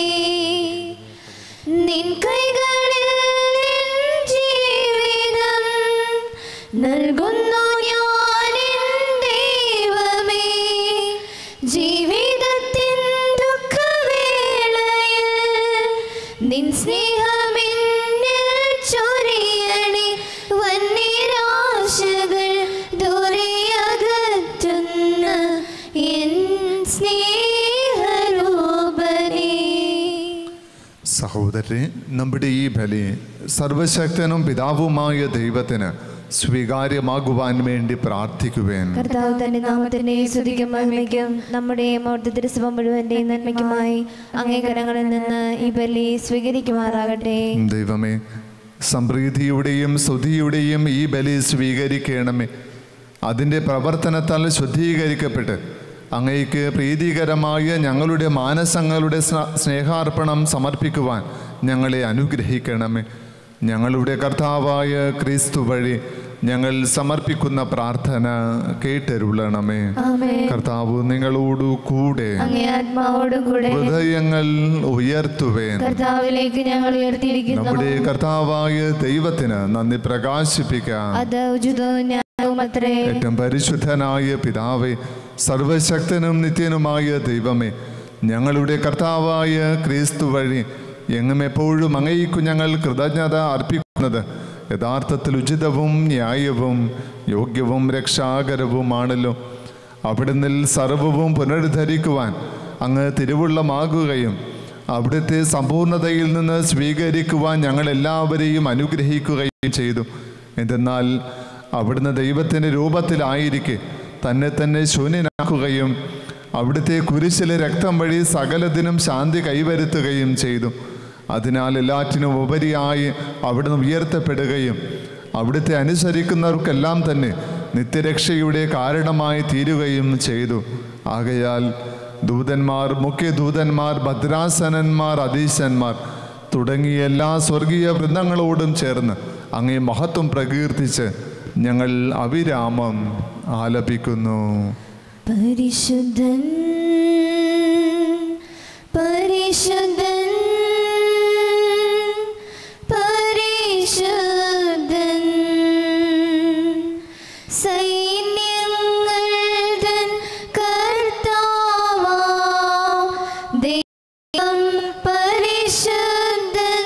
നിൻ കൈകളിൽ എൻ ജീവിതം നൽകുന്നു ഞാൻ എൻ ദൈവമേ ജീവിതത്തിൻ ദുഃഖവേളയിൽ നിൻ സ്നേഹമെന്നിൽ ചൊരിയണി വന്നിരാശകൾ ദൂരെയകറ്റുന്ന എൻ സ്നേഹരൂപനേ സഹോദരരെ നമ്മുടെ ഈ ബലി സർവശക്തനും പിതാവുമായ ദൈവത്തിന് സ്വീകാര്യമാകുവാൻ വേണ്ടി പ്രാർത്ഥിക്കുവേൻ കർത്താവ് തന്റെ നാമത്തിന്റെ സ്തുതിക്കും മഹിമയ്ക്കും നമ്മുടെ മൗർത്ത തിരുസഭ മുഴുവന്റെയും നന്മയ്ക്കുമായി അങ്ങേകരങ്ങളിൽ നിന്ന് ഈ ബലി സ്വീകരിക്കുമാറാകട്ടെ ദൈവമേ സംപ്രീതിയുടെയും സ്തുതിയുടെയും ഈ ബലി സ്വീകരിക്കണമേ അതിൻ്റെ പ്രവർത്തനത്താൽ ശുദ്ധീകരിക്കപ്പെട്ട് അങ്ങയ്ക്ക് പ്രീതികരമായ ഞങ്ങളുടെ മാനസങ്ങളുടെ സ്ന- സ്നേഹാർപ്പണം സമർപ്പിക്കുവാൻ ഞങ്ങളെ അനുഗ്രഹിക്കണമേ ഞങ്ങളുടെ കർത്താവായ ക്രിസ്തു വഴി ഞങ്ങൾ സമർപ്പിക്കുന്ന പ്രാർത്ഥന കേട്ടരുളണമേ ആമേൻ കർത്താവ് നിങ്ങളോടു കൂടെ അങ്ങേ ആത്മാവോടും കൂടെ ഹൃദയങ്ങൾ ഉയർത്തുവേൻ കർത്താവിലേക്ക് ഞങ്ങൾ ഉയർത്തിയിരിക്കുന്നു നമ്മുടെ കർത്താവായ ദൈവത്തിന് നന്ദി പ്രകാശിപ്പിക്കാം അത് ഉചിതവും ന്യായവും അത്രേ ഏറ്റവും പരിശുദ്ധനായ പിതാവേ സർവശക്തനും നിത്യനുമായ ദൈവമേ ഞങ്ങളുടെ കർത്താവായ ക്രിസ്തു വഴി എങ്ങും എപ്പോഴും അങ്ങയ്ക്കു ഞങ്ങൾ കൃതജ്ഞത അർപ്പിക്കുന്നത് യഥാർത്ഥത്തിൽ ഉചിതവും ന്യായവും യോഗ്യവും രക്ഷാകരവുമാണല്ലോ അവിടുന്ന് സർവവും പുനരുദ്ധരിക്കുവാൻ അങ്ങ് തിരുവുള്ളമാകുകയും അവിടുത്തെ സമ്പൂർണതയിൽ നിന്ന് സ്വീകരിക്കുവാൻ ഞങ്ങൾ എല്ലാവരെയും അനുഗ്രഹിക്കുകയും ചെയ്തു എന്തെന്നാൽ അവിടുന്ന് ദൈവത്തിൻ്റെ രൂപത്തിലായിരിക്കെ തന്നെ തന്നെ ശൂന്യനാക്കുകയും അവിടുത്തെ കുരിശിലെ രക്തം വഴി സകലത്തിനും ശാന്തി കൈവരുത്തുകയും ചെയ്തു അതിനാൽ എല്ലാറ്റിനും ഉപരിയായി അവിടുന്ന് ഉയർത്തപ്പെടുകയും അവിടുത്തെ അനുസരിക്കുന്നവർക്കെല്ലാം തന്നെ നിത്യരക്ഷയുടെ കാരണമായി തീരുകയും ചെയ്തു ആകയാൽ ദൂതന്മാർ മുഖ്യദൂതന്മാർ ഭദ്രാസനന്മാർ അധീശന്മാർ തുടങ്ങിയ എല്ലാ സ്വർഗീയ വൃന്ദങ്ങളോടും ചേർന്ന് അങ്ങേ മഹത്വം പ്രകീർത്തിച്ച് ഞങ്ങൾ അവിരാമം ആലപിക്കുന്നു പരിശുദ്ധൻ പരിശുദ്ധൻ പരിശുദ്ധൻ സൈന്യങ്ങൾ തൻ കർത്താവാം ദൈവം പരിശുദ്ധൻ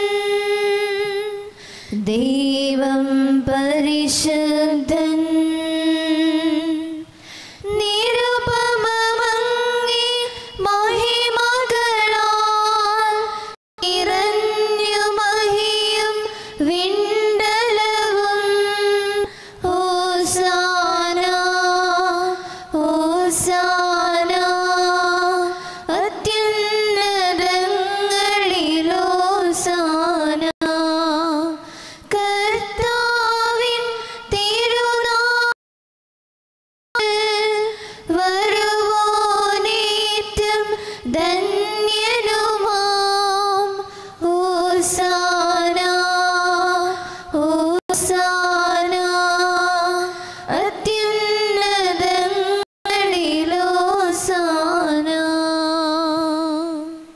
ദൈവം പരിശുദ്ധൻ നിരുപമമങ്ങി മഹിമകളാൽ നിറഞ്ഞു മഹിയും വിണ്ടലവും ഹോസാന ഹോസാന അത്യുന്നതങ്ങളിലോസാന കർത്താവിൻ തിരുനാ വരുവോനേറ്റം ധന്യനുമാം ഹോസാന ഹോസാന അത്യുന്നതങ്ങളിലോസാന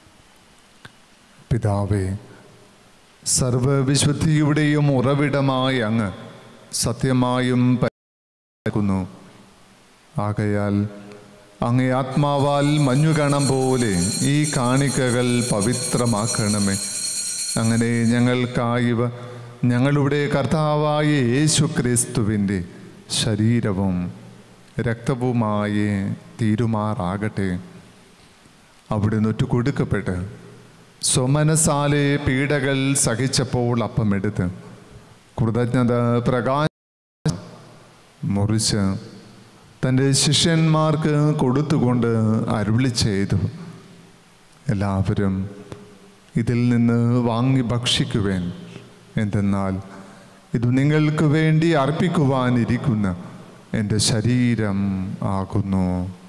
പിതാവേ സർവവിശുദ്ധിയുടെയും ഉറവിടമായി അങ്ങ് സത്യമായും പരിപാലിക്കുന്നു ആകയാൽ അങ്ങേ ആത്മാവാൽ മഞ്ഞുകണം പോലെ ഈ കാണിക്കകൾ പവിത്രമാക്കണമേ അങ്ങനെ ഞങ്ങൾക്കായിവ ഞങ്ങളുടെ കർത്താവായ യേശു ക്രിസ്തുവിൻ്റെ ശരീരവും രക്തവുമായി തീരുമാറാകട്ടെ അവിടുന്ന് ഒറ്റ കൊടുക്കപ്പെട്ട് സ്വമനസാലെ പീഡകൾ സഹിച്ചപ്പോൾ അപ്പമെടുത്ത് കൃതജ്ഞത പ്രകാശ മുറിച്ച് തൻ്റെ ശിഷ്യന്മാർക്ക് കൊടുത്തുകൊണ്ട് അരുളി ചെയ്തു എല്ലാവരും ഇതിൽ നിന്ന് വാങ്ങി ഭക്ഷിക്കുവേൻ എന്തെന്നാൽ ഇത് നിങ്ങൾക്ക് വേണ്ടി അർപ്പിക്കുവാനിരിക്കുന്ന എൻ്റെ ശരീരം ആകുന്നു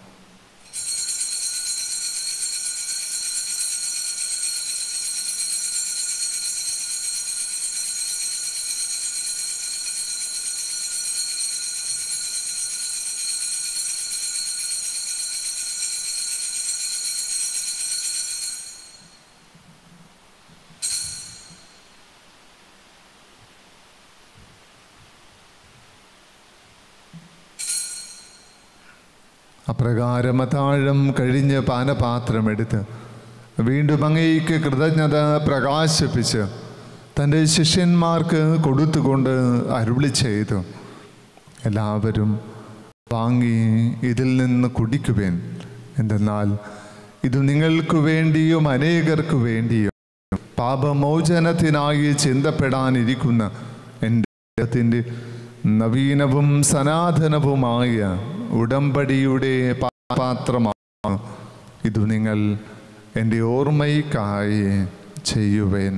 അപ്രകാരം അത്താഴം കഴിഞ്ഞ് പാനപാത്രമെടുത്ത് വീണ്ടും അങ്ങേക്ക് കൃതജ്ഞത പ്രകാശിപ്പിച്ച് തൻ്റെ ശിഷ്യന്മാർക്ക് കൊടുത്തുകൊണ്ട് അരുളി ചെയ്തു എല്ലാവരും വാങ്ങി ഇതിൽ നിന്ന് കുടിക്കുവേൻ എന്തെന്നാൽ ഇത് നിങ്ങൾക്ക് വേണ്ടിയും അനേകർക്ക് വേണ്ടിയും പാപമോചനത്തിനായി ചിന്തപ്പെടാനിരിക്കുന്ന എൻ്റെ ദൈവത്തിൻ്റെ നവീനവും സനാതനവുമായ ഉടമ്പടിയുടെ പാത്രമാണ് ഇത് നിങ്ങൾ എൻ്റെ ഓർമ്മയ്ക്കായി ചെയ്യുവേൻ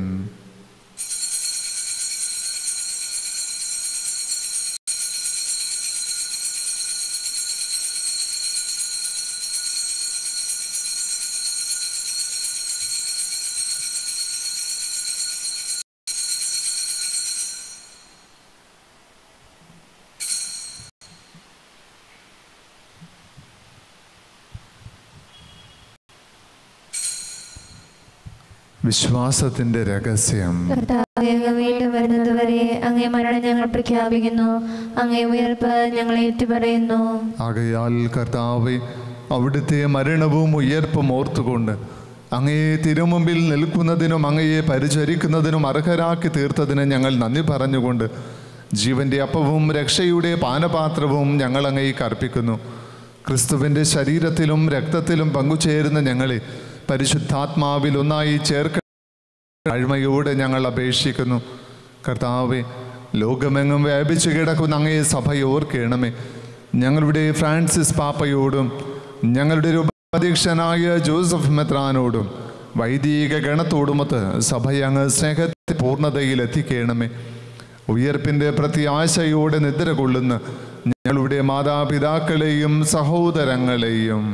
വിശ്വാസത്തിൻ്റെ രഹസ്യം കർത്താവേ അങ്ങ് വീണ്ടും വരുന്നതുവരെ അങ്ങേ മരണം ഞങ്ങൾ പ്രഖ്യാപിക്കുന്നു അങ്ങേ ഉയർപ്പ് ഞങ്ങൾ ഏറ്റുപറയുന്നു ആകയാൽ കർത്താവെ അവിടുത്തെ മരണവും ഉയർപ്പും ഓർത്തുകൊണ്ട് അങ്ങയെ തിരുമുമ്പിൽ നിൽക്കുന്നതിനും അങ്ങയെ പരിചരിക്കുന്നതിനും അർഹരാക്കി തീർത്തതിന് ഞങ്ങൾ നന്ദി പറഞ്ഞുകൊണ്ട് ജീവന്റെ അപ്പവും രക്ഷയുടെ പാനപാത്രവും ഞങ്ങൾ അങ്ങേക്ക് അർപ്പിക്കുന്നു ക്രിസ്തുവിൻ്റെ ശരീരത്തിലും രക്തത്തിലും പങ്കുചേരുന്ന ഞങ്ങളെ പരിശുദ്ധാത്മാവിൽ ഒന്നായി ചേർക്ക താഴ്മയോടെ ഞങ്ങൾ അപേക്ഷിക്കുന്നു കർത്താവെ ലോകമെങ്ങും വ്യാപിച്ചു കിടക്കുന്ന അങ്ങേ സഭയെ ഓർക്കണമേ ഞങ്ങളുടെ ഫ്രാൻസിസ് പാപ്പയോടും ഞങ്ങളുടെ രൂപാധ്യക്ഷനായ ജോസഫ് മെത്രാനോടും വൈദിക ഗണത്തോടുമൊത്ത് സഭയെ അങ്ങ് സ്നേഹത്തെ പൂർണ്ണതയിൽ എത്തിക്കണമേ ഉയർപ്പിൻ്റെ പ്രത്യാശയോടെ നിദ്ര കൊള്ളുന്ന ഞങ്ങളുടെ മാതാപിതാക്കളെയും സഹോദരങ്ങളെയും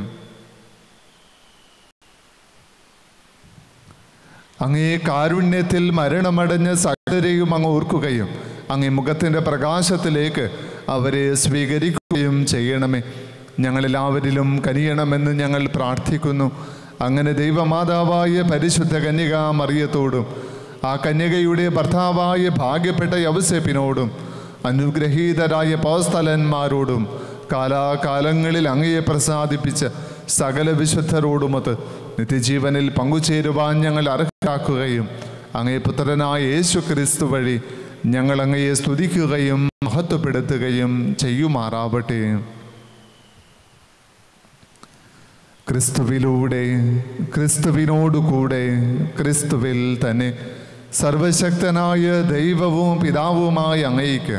അങ്ങേ കാരുണ്യത്തിൽ മരണമടഞ്ഞ സകലരെയും അങ്ങ് ഓർക്കുകയും അങ്ങേ മുഖത്തിൻ്റെ പ്രകാശത്തിലേക്ക് അവരെ സ്വീകരിക്കുകയും ചെയ്യണമേ ഞങ്ങളെല്ലാവരിലും കനിയണമെന്ന് ഞങ്ങൾ പ്രാർത്ഥിക്കുന്നു അങ്ങനെ ദൈവമാതാവായ പരിശുദ്ധ കന്യക മറിയത്തോടും ആ കന്യകയുടെ ഭർത്താവായ ഭാഗ്യപ്പെട്ട യവസേപ്പിനോടും അനുഗ്രഹീതരായ പൗസ്ഥലന്മാരോടും കാലാകാലങ്ങളിൽ അങ്ങയെ പ്രസാദിപ്പിച്ച സകല വിശുദ്ധരോടുമൊത്ത് നിത്യജീവനിൽ പങ്കുചേരുവാൻ ഞങ്ങൾ അർഹരാക്കുകയും അങ്ങേ പുത്രനായ യേശു ക്രിസ്തു വഴി ഞങ്ങൾ അങ്ങയെ സ്തുതിക്കുകയും മഹത്വപ്പെടുത്തുകയും ചെയ്യുമാറാവട്ടെ ക്രിസ്തുവിലൂടെ ക്രിസ്തുവിനോടുകൂടെ ക്രിസ്തുവിൽ തന്നെ സർവശക്തനായ ദൈവവും പിതാവുമായ അങ്ങയ്ക്ക്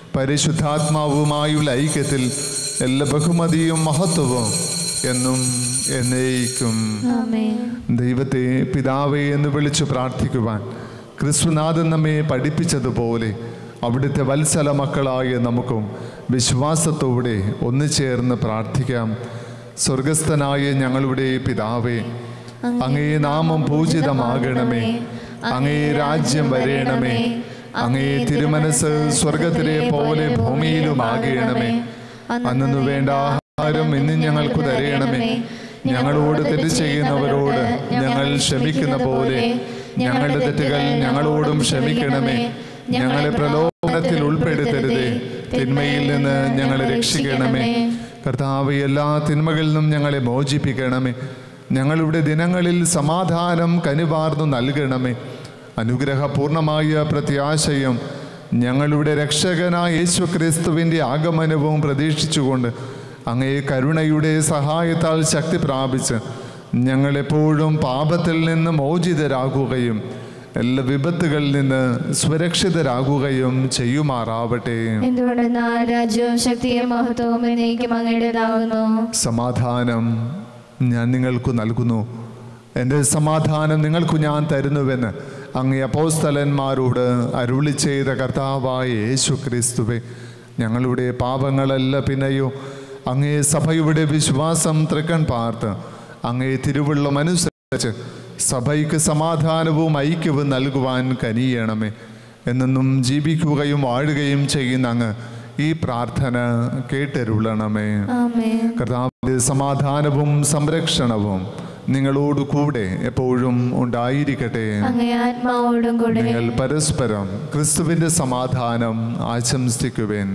പരിശുദ്ധാത്മാവുമായുള്ള ഐക്യത്തിൽ എല്ലാ ബഹുമതിയും മഹത്വവും എന്നും എന്നേക്കും ആമേൻ ദൈവത്തെ പിതാവേ എന്ന് വിളിച്ചു പ്രാർത്ഥിക്കുവാൻ ക്രിസ്തുനാഥൻ നമ്മെ പഠിപ്പിച്ചതുപോലെ അവിടുത്തെ വത്സല മക്കളായ നമുക്കും വിശ്വാസത്തോടെ ഒന്നു ചേർന്ന് പ്രാർത്ഥിക്കാം സ്വർഗസ്ഥനായ ഞങ്ങളുടെ പിതാവേ അങ്ങേ നാമം പൂജിതമാകണമേ അങ്ങേ രാജ്യം വരേണമേ അങ്ങേ തിരുമനസ് സ്വർഗത്തിലെ പോലെ ഭൂമിയിലുമാകണമേ അന്നു വേണ്ട ആഹാരം ഇന്ന് ഞങ്ങൾക്ക് തരയണമേ ഞങ്ങളോട് തെറ്റ് ചെയ്യുന്നവരോട് ഞങ്ങൾ ക്ഷമിക്കുന്ന പോലെ ഞങ്ങളുടെ തെറ്റുകൾ ഞങ്ങളോടും ക്ഷമിക്കണമേ ഞങ്ങളെ പ്രലോഭനത്തിൽ ഉൾപ്പെടുത്തരുതേ തിന്മയിൽ നിന്ന് ഞങ്ങളെ രക്ഷിക്കണമേ കർത്താവ് എല്ലാ തിന്മകളിൽ നിന്നും ഞങ്ങളെ മോചിപ്പിക്കണമേ ഞങ്ങളുടെ ദിനങ്ങളിൽ സമാധാനം കനിവാർന്നു നൽകണമേ അനുഗ്രഹപൂർണമായ പ്രത്യാശയും ഞങ്ങളുടെ രക്ഷകനായ യേശു ക്രിസ്തുവിൻ്റെ ആഗമനവും പ്രതീക്ഷിച്ചുകൊണ്ട് അങ്ങേ കരുണയുടെ സഹായത്താൽ ശക്തി പ്രാപിച്ച് ഞങ്ങളെപ്പോഴും പാപത്തിൽ നിന്ന് മോചിതരാകുകയും എല്ലാ വിപത്തുകളിൽ നിന്ന് സുരക്ഷിതരാകുകയും ചെയ്യുമാറാവട്ടെ എന്തുകൊണ്ടെന്നാൽ രാജ്യവും ശക്തിയും മഹത്വവും എന്നേക്കും അങ്ങയുടേതാകുന്നു സമാധാനം ഞാൻ നിങ്ങൾക്ക് നൽകുന്നു എൻ്റെ സമാധാനം നിങ്ങൾക്ക് ഞാൻ തരുന്നുവെന്ന് അങ്ങേ അപ്പോസ്തലന്മാരോട് അരുളി ചെയ്ത കർത്താവായ യേശു ക്രിസ്തുവെ ഞങ്ങളുടെ പാപങ്ങളല്ല പിന്നെയോ അങ്ങേ സഭയുടെ വിശ്വാസം തൃക്കൺ പാർത്ത് അങ്ങേ തിരുവുള്ളം അനുസരിച്ച് സഭയ്ക്ക് സമാധാനവും ഐക്യവും നൽകുവാൻ കനിയണമേ എന്നെന്നും ജീവിക്കുകയും വാഴുകയും ചെയ്യുന്ന അങ്ങ് ഈ പ്രാർത്ഥന കേട്ടരുളണമേ ആമേൻ കർത്താവിന്റെ സമാധാനവും സംരക്ഷണവും നിങ്ങളോട് കൂടെ എപ്പോഴും ഉണ്ടായിരിക്കട്ടെ അങ്ങേ ആത്മാവോടും കൂടെ നിങ്ങൾ പരസ്പരം ക്രിസ്തുവിന്റെ സമാധാനം ആശംസിക്കുവേൻ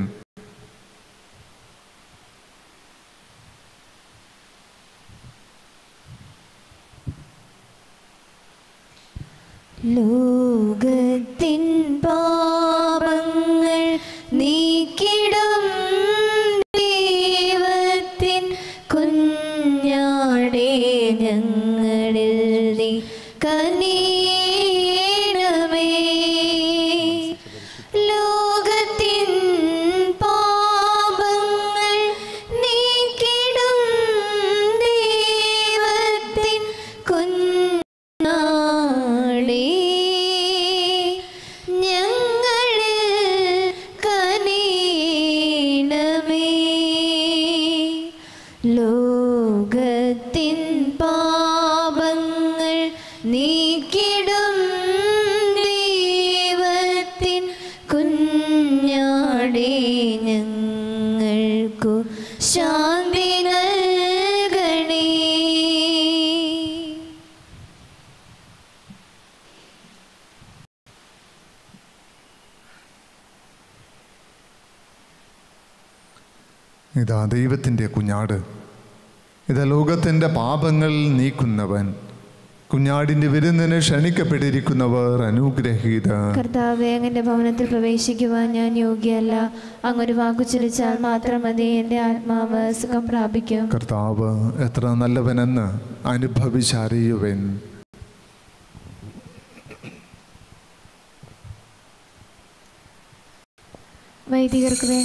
ലോകത്തിൻ പാപങ്ങൾ നീക്കിടും ദൈവത്തിൻ കുഞ്ഞാടേ ഞങ്ങളിൽ നീ കനീണമേ ലോകത്തിൻ പാപങ്ങൾ നീക്കിടും ദൈവത്തിൻ കുഞ്ഞാടേ ഞങ്ങളിൽ കനീണമേ ലോകത്തിൻ പാപങ്ങൾ നീക്കിടും ദൈവത്തിൻ കുഞ്ഞാടേ ഞങ്ങൾക്കു ശാന്തി നൽകണേ ഇതാ ദൈവത്തിൻ്റെ കുഞ്ഞാട് ഇതാ ലോകത്തിൻ്റെ പാപങ്ങൾ നീക്കുന്നവൻ കുഞ്ഞാടിൻ്റെ വിരുന്നിന് ക്ഷണിക്കപ്പെട്ടിരിക്കുന്നവർ അനുഗ്രഹീത കർത്താവെ അങ്ങന്റെ ഭവനത്തിൽ പ്രവേശിക്കുവാൻ ഞാൻ യോഗ്യല്ല അങ്ങൊരു വാക്കു ചൊലിച്ചാൽ മാത്രം മതി എൻ്റെ ആത്മാവ് സുഖം പ്രാപിക്കും കർത്താവ് എത്ര നല്ലവനെന്ന് അനുഭവിച്ചറിയുവൻ വൈദികർക്ക് വേ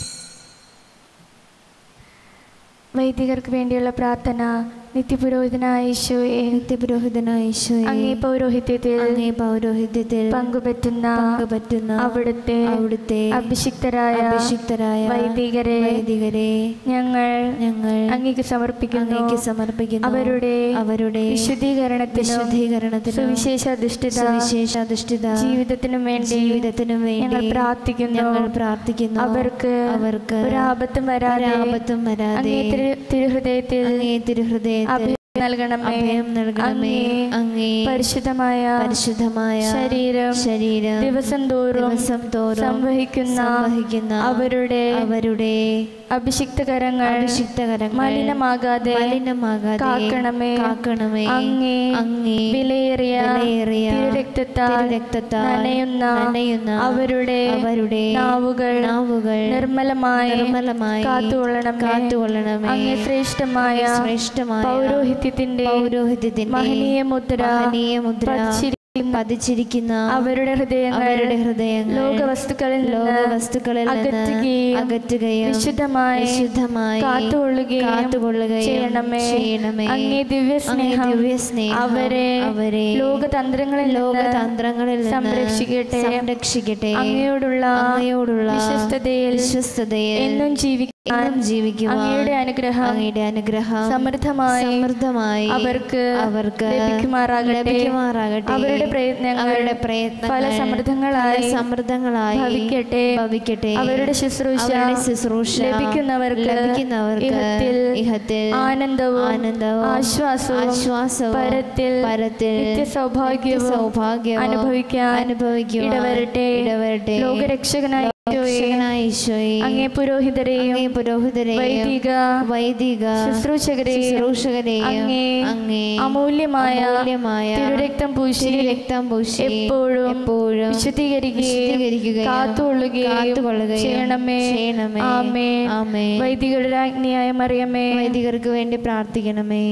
വൈദികർക്ക് വേണ്ടിയുള്ള പ്രാർത്ഥന നിത്യപുരോഹിതനായ ഈശോയെ നിത്യപുരോഹിതനായ ഈശോയെ അങ്ങേ പൗരോഹിത്യത്തിൽ അങ്ങേ പൗരോഹിത്യത്തിൽ പങ്കുപറ്റുന്ന പങ്കുപറ്റുന്ന അവിടുത്തെ അവിടുത്തെ അഭിഷിക്തരായ അഭിഷിക്തരായ വൈദികരെ വൈദികരെ ഞങ്ങൾ ഞങ്ങൾ അങ്ങേക്ക് സമർപ്പിക്കുന്നു അങ്ങേക്ക് സമർപ്പിക്കുന്നു അവരുടെ അവരുടെ വിശുദ്ധീകരണത്തിനും വിശുദ്ധീകരണത്തിനും സുവിശേഷ അധിഷ്ഠിത സുവിശേഷ അധിഷ്ഠിത ജീവിതത്തിനും വേണ്ടി ജീവിതത്തിനും വേണ്ടി ഞങ്ങൾ പ്രാർത്ഥിക്കുന്നു ഞങ്ങൾ പ്രാർത്ഥിക്കുന്നു അവർക്ക് അവർക്ക് ഒരാപത്തും വരാതെ ഒരാപത്തും വരാതെ അങ്ങേ തിരു- തിരുഹൃദയത്തിൽ അങ്ങേ തിരുഹൃദയത്തിൽ അഭയം നൽകണമേ അഭയം നൽകണമേ അങ്ങേ അങ്ങേ പരിശുദ്ധമായ പരിശുദ്ധമായ ശരീരം ശരീരം ദിവസം തോറും ദിവസം തോറും സംവഹിക്കുന്ന സംവഹിക്കുന്ന അവരുടെ അവരുടെ അഭിഷിക്ത കരങ്ങൾ അഭിഷിക്തകരങ്ങൾ മലിനമാകാതെ മലിനമാകാതെ കാക്കണമേ കാക്കണമേ അങ്ങേ അങ്ങേ വിലയേറിയ വിലയേറിയ തിരുരക്തത്താൽ തിരുരക്തത്താൽ നനയുന്ന നനയുന്ന അവരുടെ അവരുടെ നാവുകൾ നാവുകൾ നിർമ്മലമായി നിർമ്മലമായി കാത്തുകൊള്ളണമേ കാത്തുകൊള്ളണമേ. അങ്ങേ ശ്രേഷ്ഠമായ ശ്രേഷ്ഠമായ പൗരോഹിത്യത്തിന്റെ പൗരോഹിത്യത്തിന്റെ മഹനീയ മുദ്ര മഹനീയ മുദ്ര പതിച്ചിരിക്കുന്ന പതിച്ചിരിക്കുന്ന അവരുടെ ഹൃദയങ്ങൾ അവരുടെ ഹൃദയങ്ങൾ ലോകവസ്തുക്കളിൽ നിന്ന് ലോകവസ്തുക്കളിൽ നിന്ന് അകറ്റുകയും അകറ്റുകയും വിശുദ്ധമായി വിശുദ്ധമായി കാത്തുകൊള്ളുകയും കാത്തുകൊള്ളുകയും ചെയ്യണമേ ചെയ്യണമേ. അങ്ങേ ദിവ്യ സ്നേഹം അങ്ങേ ദിവ്യസ്നേഹം അവരെ അവരെ ലോകതന്ത്രങ്ങളിൽ നിന്ന് ലോകതന്ത്രങ്ങളിൽ നിന്ന് സംരക്ഷിക്കട്ടെ സംരക്ഷിക്കട്ടെ അങ്ങയോടുള്ള അങ്ങയോടുള്ള വിശ്വസ്തതയിൽ വിശ്വസ്തതയിൽ എന്നും ജീവിക്കാൻ എന്നും ജീവിക്കുവാൻ അങ്ങയുടെ അനുഗ്രഹം അങ്ങയുടെ അനുഗ്രഹം സമൃദ്ധമായി സമൃദ്ധമായി അവർക്ക് അവർക്ക് ലഭിക്കുമാറാകട്ടെ ലഭിക്കുമാറാകട്ടെ അവരുടെ പ്രയത്നങ്ങൾ അവരുടെ പ്രയത്നങ്ങൾ ഫലസമൃദ്ധങ്ങളായി സമൃദ്ധങ്ങളായി ഭവിക്കട്ടെ ഭവിക്കട്ടെ അവരുടെ ശുശ്രൂഷ അവരുടെ ശുശ്രൂഷ ലഭിക്കുന്നവർക്ക് ലഭിക്കുന്നവർക്ക് ഇഹത്തിൽ ഇഹത്തിൽ ആനന്ദവും ആനന്ദവും ആശ്വാസവും ആശ്വാസവും പരത്തിൽ പരത്തിൽ നിത്യസൗഭാഗ്യവും സൗഭാഗ്യവും അനുഭവിക്കാൻ അനുഭവിക്കുവാൻ ഇടവരട്ടെ ഇടവരട്ടെ ലോകരക്ഷകനായ ഈശോയെ, രക്ഷകനായ ഈശോയെ അങ്ങേ പുരോഹിതരെയും അങ്ങേ പുരോഹിതരെയും വൈദിക വൈദിക ശുശ്രൂഷകരെയും ശുശ്രൂഷകരെയും അങ്ങേ അങ്ങേ അമൂല്യമായ അമൂല്യമായ തിരുരക്തം പൂശി തിരുരക്തം പൂശി എപ്പോഴും എപ്പോഴും വിശുദ്ധീകരിക്കുകയും വിശുദ്ധീകരിക്കുകയും കാത്തുകൊള്ളുകയും കാത്തുകൊള്ളുകയും ചെയ്യണമേ ചെയ്യണമേ. ആമേൻ ആമേൻ. വൈദികരുടെ രാജ്ഞിയായ മറിയമേ വൈദികർക്ക് വേണ്ടി പ്രാർത്ഥിക്കണമേ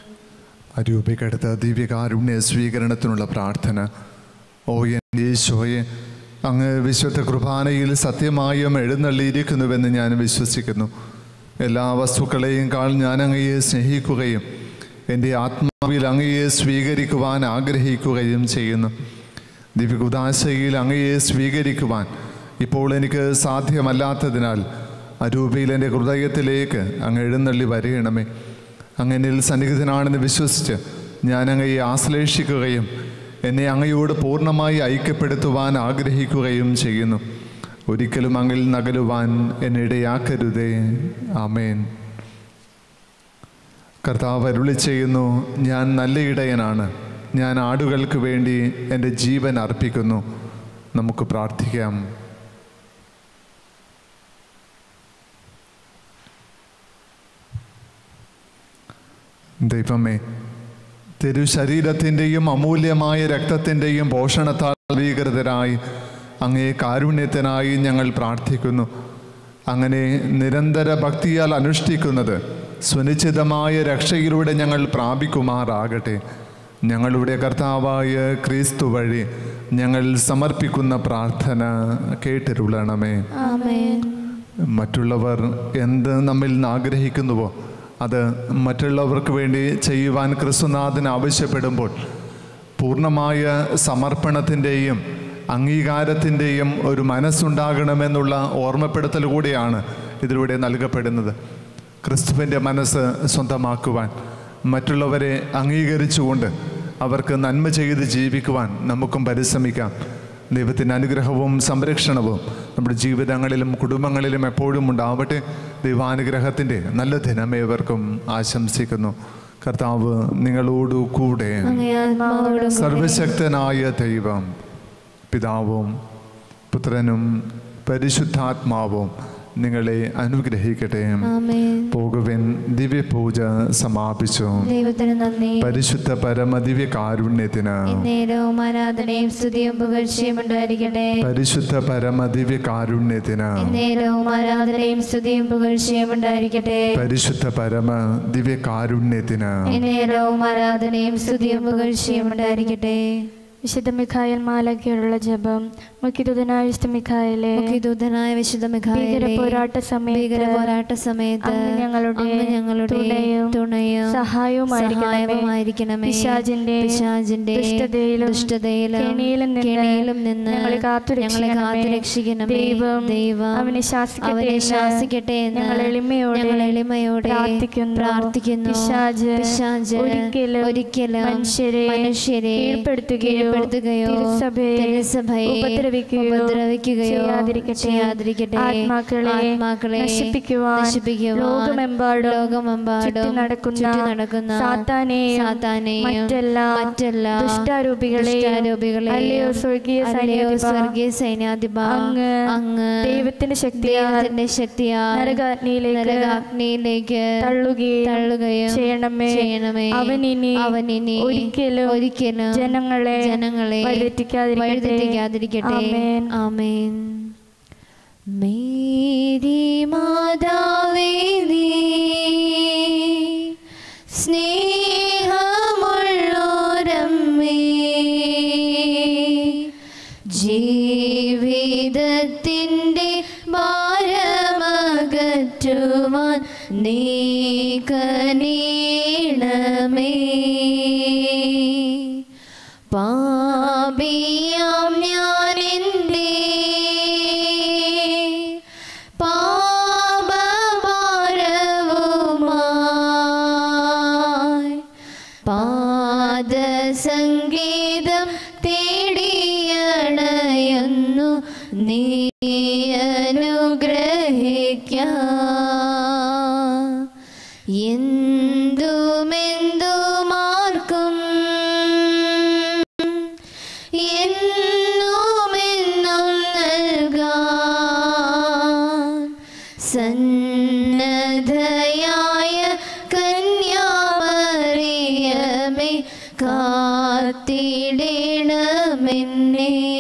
അരൂപിക്കടുത്ത ദിവ്യകാരുണ്യ സ്വീകരണത്തിനുള്ള പ്രാർത്ഥന ഓ എൻ്റെ യേശോയെ അങ്ങ് വിശുദ്ധ കുർബാനയിൽ സത്യമായും എഴുന്നള്ളിയിരിക്കുന്നുവെന്ന് ഞാൻ വിശ്വസിക്കുന്നു എല്ലാ വസ്തുക്കളെയും കാൾ ഞാൻ അങ്ങയെ സ്നേഹിക്കുകയും എൻ്റെ ആത്മാവിൽ അങ്ങയെ സ്വീകരിക്കുവാൻ ആഗ്രഹിക്കുകയും ചെയ്യുന്നു ദിവ്യകുദാശയിൽ അങ്ങയെ സ്വീകരിക്കുവാൻ ഇപ്പോൾ എനിക്ക് സാധ്യമല്ലാത്തതിനാൽ അരൂപയിൽ എൻ്റെ ഹൃദയത്തിലേക്ക് അങ്ങ് എഴുന്നള്ളി വരയണമേ അങ്ങനിൽ സന്നിഹിതനാണെന്ന് വിശ്വസിച്ച് ഞാൻ അങ്ങയെ ആശ്ലേഷിക്കുകയും എന്നെ അങ്ങയോട് പൂർണ്ണമായി ഐക്യപ്പെടുത്തുവാൻ ആഗ്രഹിക്കുകയും ചെയ്യുന്നു ഒരിക്കലും അങ്ങിൽ നകലുവാൻ എന്നെ ഇടയാക്കരുതേ ആമേൻ കർത്താവ് അരുളി ചെയ്യുന്നു ഞാൻ നല്ല ഇടയനാണ് ഞാൻ ആടുകൾക്ക് വേണ്ടി എൻ്റെ ജീവൻ അർപ്പിക്കുന്നു നമുക്ക് പ്രാർത്ഥിക്കാം ദൈവമേ തിരു ശരീരത്തിൻ്റെയും അമൂല്യമായ രക്തത്തിൻ്റെയും പോഷണത്താൽ നവീകൃതരായി അങ്ങേ കാരുണ്യത്തിനായി ഞങ്ങൾ പ്രാർത്ഥിക്കുന്നു അങ്ങനെ നിരന്തര ഭക്തിയാൽ അനുഷ്ഠിക്കുന്നത് സുനിശ്ചിതമായ രക്ഷയിലൂടെ ഞങ്ങൾ പ്രാപിക്കുമാറാകട്ടെ ഞങ്ങളുടെ കർത്താവായ ക്രിസ്തു വഴി ഞങ്ങൾ സമർപ്പിക്കുന്ന പ്രാർത്ഥന കേട്ടിരുളണമേ ആമേൻ മറ്റുള്ളവർ എന്ത് നമ്മിൽ നിന്ന് ആഗ്രഹിക്കുന്നുവോ അത് മറ്റുള്ളവർക്ക് വേണ്ടി ചെയ്യുവാൻ ക്രിസ്തുനാഥൻ ആവശ്യപ്പെടുമ്പോൾ പൂർണ്ണമായ സമർപ്പണത്തിൻ്റെയും അംഗീകാരത്തിൻ്റെയും ഒരു മനസ്സുണ്ടാകണമെന്നുള്ള ഓർമ്മപ്പെടുത്തൽ കൂടിയാണ് ഇതിലൂടെ നൽകപ്പെടുന്നത് ക്രിസ്തുവിൻ്റെ മനസ്സ് സ്വന്തമാക്കുവാൻ മറ്റുള്ളവരെ അംഗീകരിച്ചുകൊണ്ട് അവർക്ക് നന്മ ചെയ്ത് ജീവിക്കുവാൻ നമുക്കും പരിശ്രമിക്കാം ദൈവത്തിൻ്റെ അനുഗ്രഹവും സംരക്ഷണവും നമ്മുടെ ജീവിതങ്ങളിലും കുടുംബങ്ങളിലും എപ്പോഴും ഉണ്ടാവട്ടെ ദൈവാനുഗ്രഹത്തിൻ്റെ നല്ല ദിനമേവർക്കും ആശംസിക്കുന്നു കർത്താവ് നിങ്ങളോടു കൂടെ അങ്ങേ ആത്മാവോടും സർവശക്തനായ ദൈവം പിതാവും പുത്രനും പരിശുദ്ധാത്മാവും നിങ്ങളെ അനുഗ്രഹിക്കട്ടെ ആമേൻ പോകുവിൻ ദിവ്യപൂജ സമാപിച്ചു ദൈവത്തിന് നന്ദി പരിശുദ്ധ പരമ ദിവ്യ കാരുണ്യത്തിന് എന്നേരവും ആരാധനയും സ്തുതിയും പുകഴ്ചയും ഉണ്ടായിരിക്കട്ടെ പരിശുദ്ധ പരമ ദിവ്യ കാരുണ്യത്തിന് എന്നേരവും ആരാധനയും സ്തുതിയും പുകഴ്ചയും ഉണ്ടായിരിക്കട്ടെ പരിശുദ്ധ പരമ ദിവ്യ കാരുണ്യത്തിന് എന്നേരവും ആരാധനയും സ്തുതിയും പുകഴ്ചയും ഉണ്ടായിരിക്കട്ടെ വിശുദ്ധ മിഖായൽ മാലകയോടുള്ള ജപം മുഖ്യദൂതനായ വിശുദ്ധ മിഖായലെ മുഖ്യദൂതനായ വിശുദ്ധ മിഖായേലേ, ഭീകര പോരാട്ട സമയത്ത് ഭീകര പോരാട്ട സമയത്ത് അങ്ങ് ഞങ്ങളുടെ അങ്ങ് ഞങ്ങളുടെ തുണയും തുണയും സഹായവുമായിരിക്കണമേ. സഹായവുമായിരിക്കണമേ. പിശാചിന്റെ പിശാചിന്റെ ദുഷ്ടതയിലും ദുഷ്ടതയിലും കെണിയിലും നിന്ന് കെണിയിലും നിന്ന് ഞങ്ങളെ കാത്തുരക്ഷിക്കണമേ. ഞങ്ങളെ കാത്തുരക്ഷിക്കണമേ. ദൈവം ദൈവം അവനെ ശാസിക്കട്ടെ അവനെ എന്ന് ശാസിക്കട്ടെ എന്ന് ഞങ്ങൾ എളിമയോടെ ഞങ്ങൾ എളിമയോടെ പ്രാർത്ഥിക്കുന്നു. പ്രാർത്ഥിക്കുന്നു പിശാച് പിശാച് ഒരിക്കലും ഒരിക്കലും മനുഷ്യരെ മനുഷ്യരെ കീഴ്പ്പെടുത്തുകയോ കീഴ്പ്പെടുത്തുകയോ തിരുസഭയെ തിരുസഭയെ ഉപദ്രവിക്കുകയോ ഉപദ്രവിക്കുകയോ ചെയ്യാതിരിക്കട്ടെ. ചെയ്യാതിരിക്കട്ടെ ആത്മാക്കളെ ആത്മാക്കളെ നശിപ്പിക്കുവാൻ നശിപ്പിക്കുവാൻ ലോകമെമ്പാടും ലോകമെമ്പാടും ചുറ്റി നടക്കുന്ന ചുറ്റി നടക്കുന്ന സാത്താനെയും സാത്താനെയും മറ്റെല്ലാ മറ്റെല്ലാ ദുഷ്ടാരൂപികളെയും ദുഷ്ടാരൂപികളെയും അല്ലയോ സ്വർഗീയ അല്ലയോ സൈന്യാധിപ, സ്വർഗീയ സൈന്യാധിപ അങ്ങ് അങ്ങ് ദൈവത്തിന്റെ ശക്തിയാൽ ദൈവത്തിന്റെ ശക്തിയാൽ നരകാഗ്നിയിലേക്ക് നരകാഗ്നിയിലേക്ക് തള്ളുകയും തള്ളുകയും ചെയ്യണമേ ചെയ്യണമേ അവനിനി അവനിനി ഒരിക്കലും ഒരിക്കലും ജനങ്ങളെ ജനങ്ങളെ വഴിതെറ്റിക്കാതിരിക്കട്ടെ. വഴിതെറ്റിക്കാതിരിക്കട്ടെ ആമേൻ. ആമേൻ മേരി മാതാവേ നീ സ്നേഹമുള്ളോരമ്മേ ജീവിതത്തിൻ്റെ ഭാരമകറ്റുവാൻ നീ കനീണമേ പാപിയാം ഞാൻ എൻ്റെ പാപഭാരവുമായി പാദസംഗീതം തേടിയണയുന്നു നീ അനുഗ്രഹിക്ക എന്തുമെന്തുമാർക്കും എന്നുമെന്നും നൽകാൻ സന്നദ്ധയായ കന്യാമറിയമേ കാത്തിടണമെന്നേ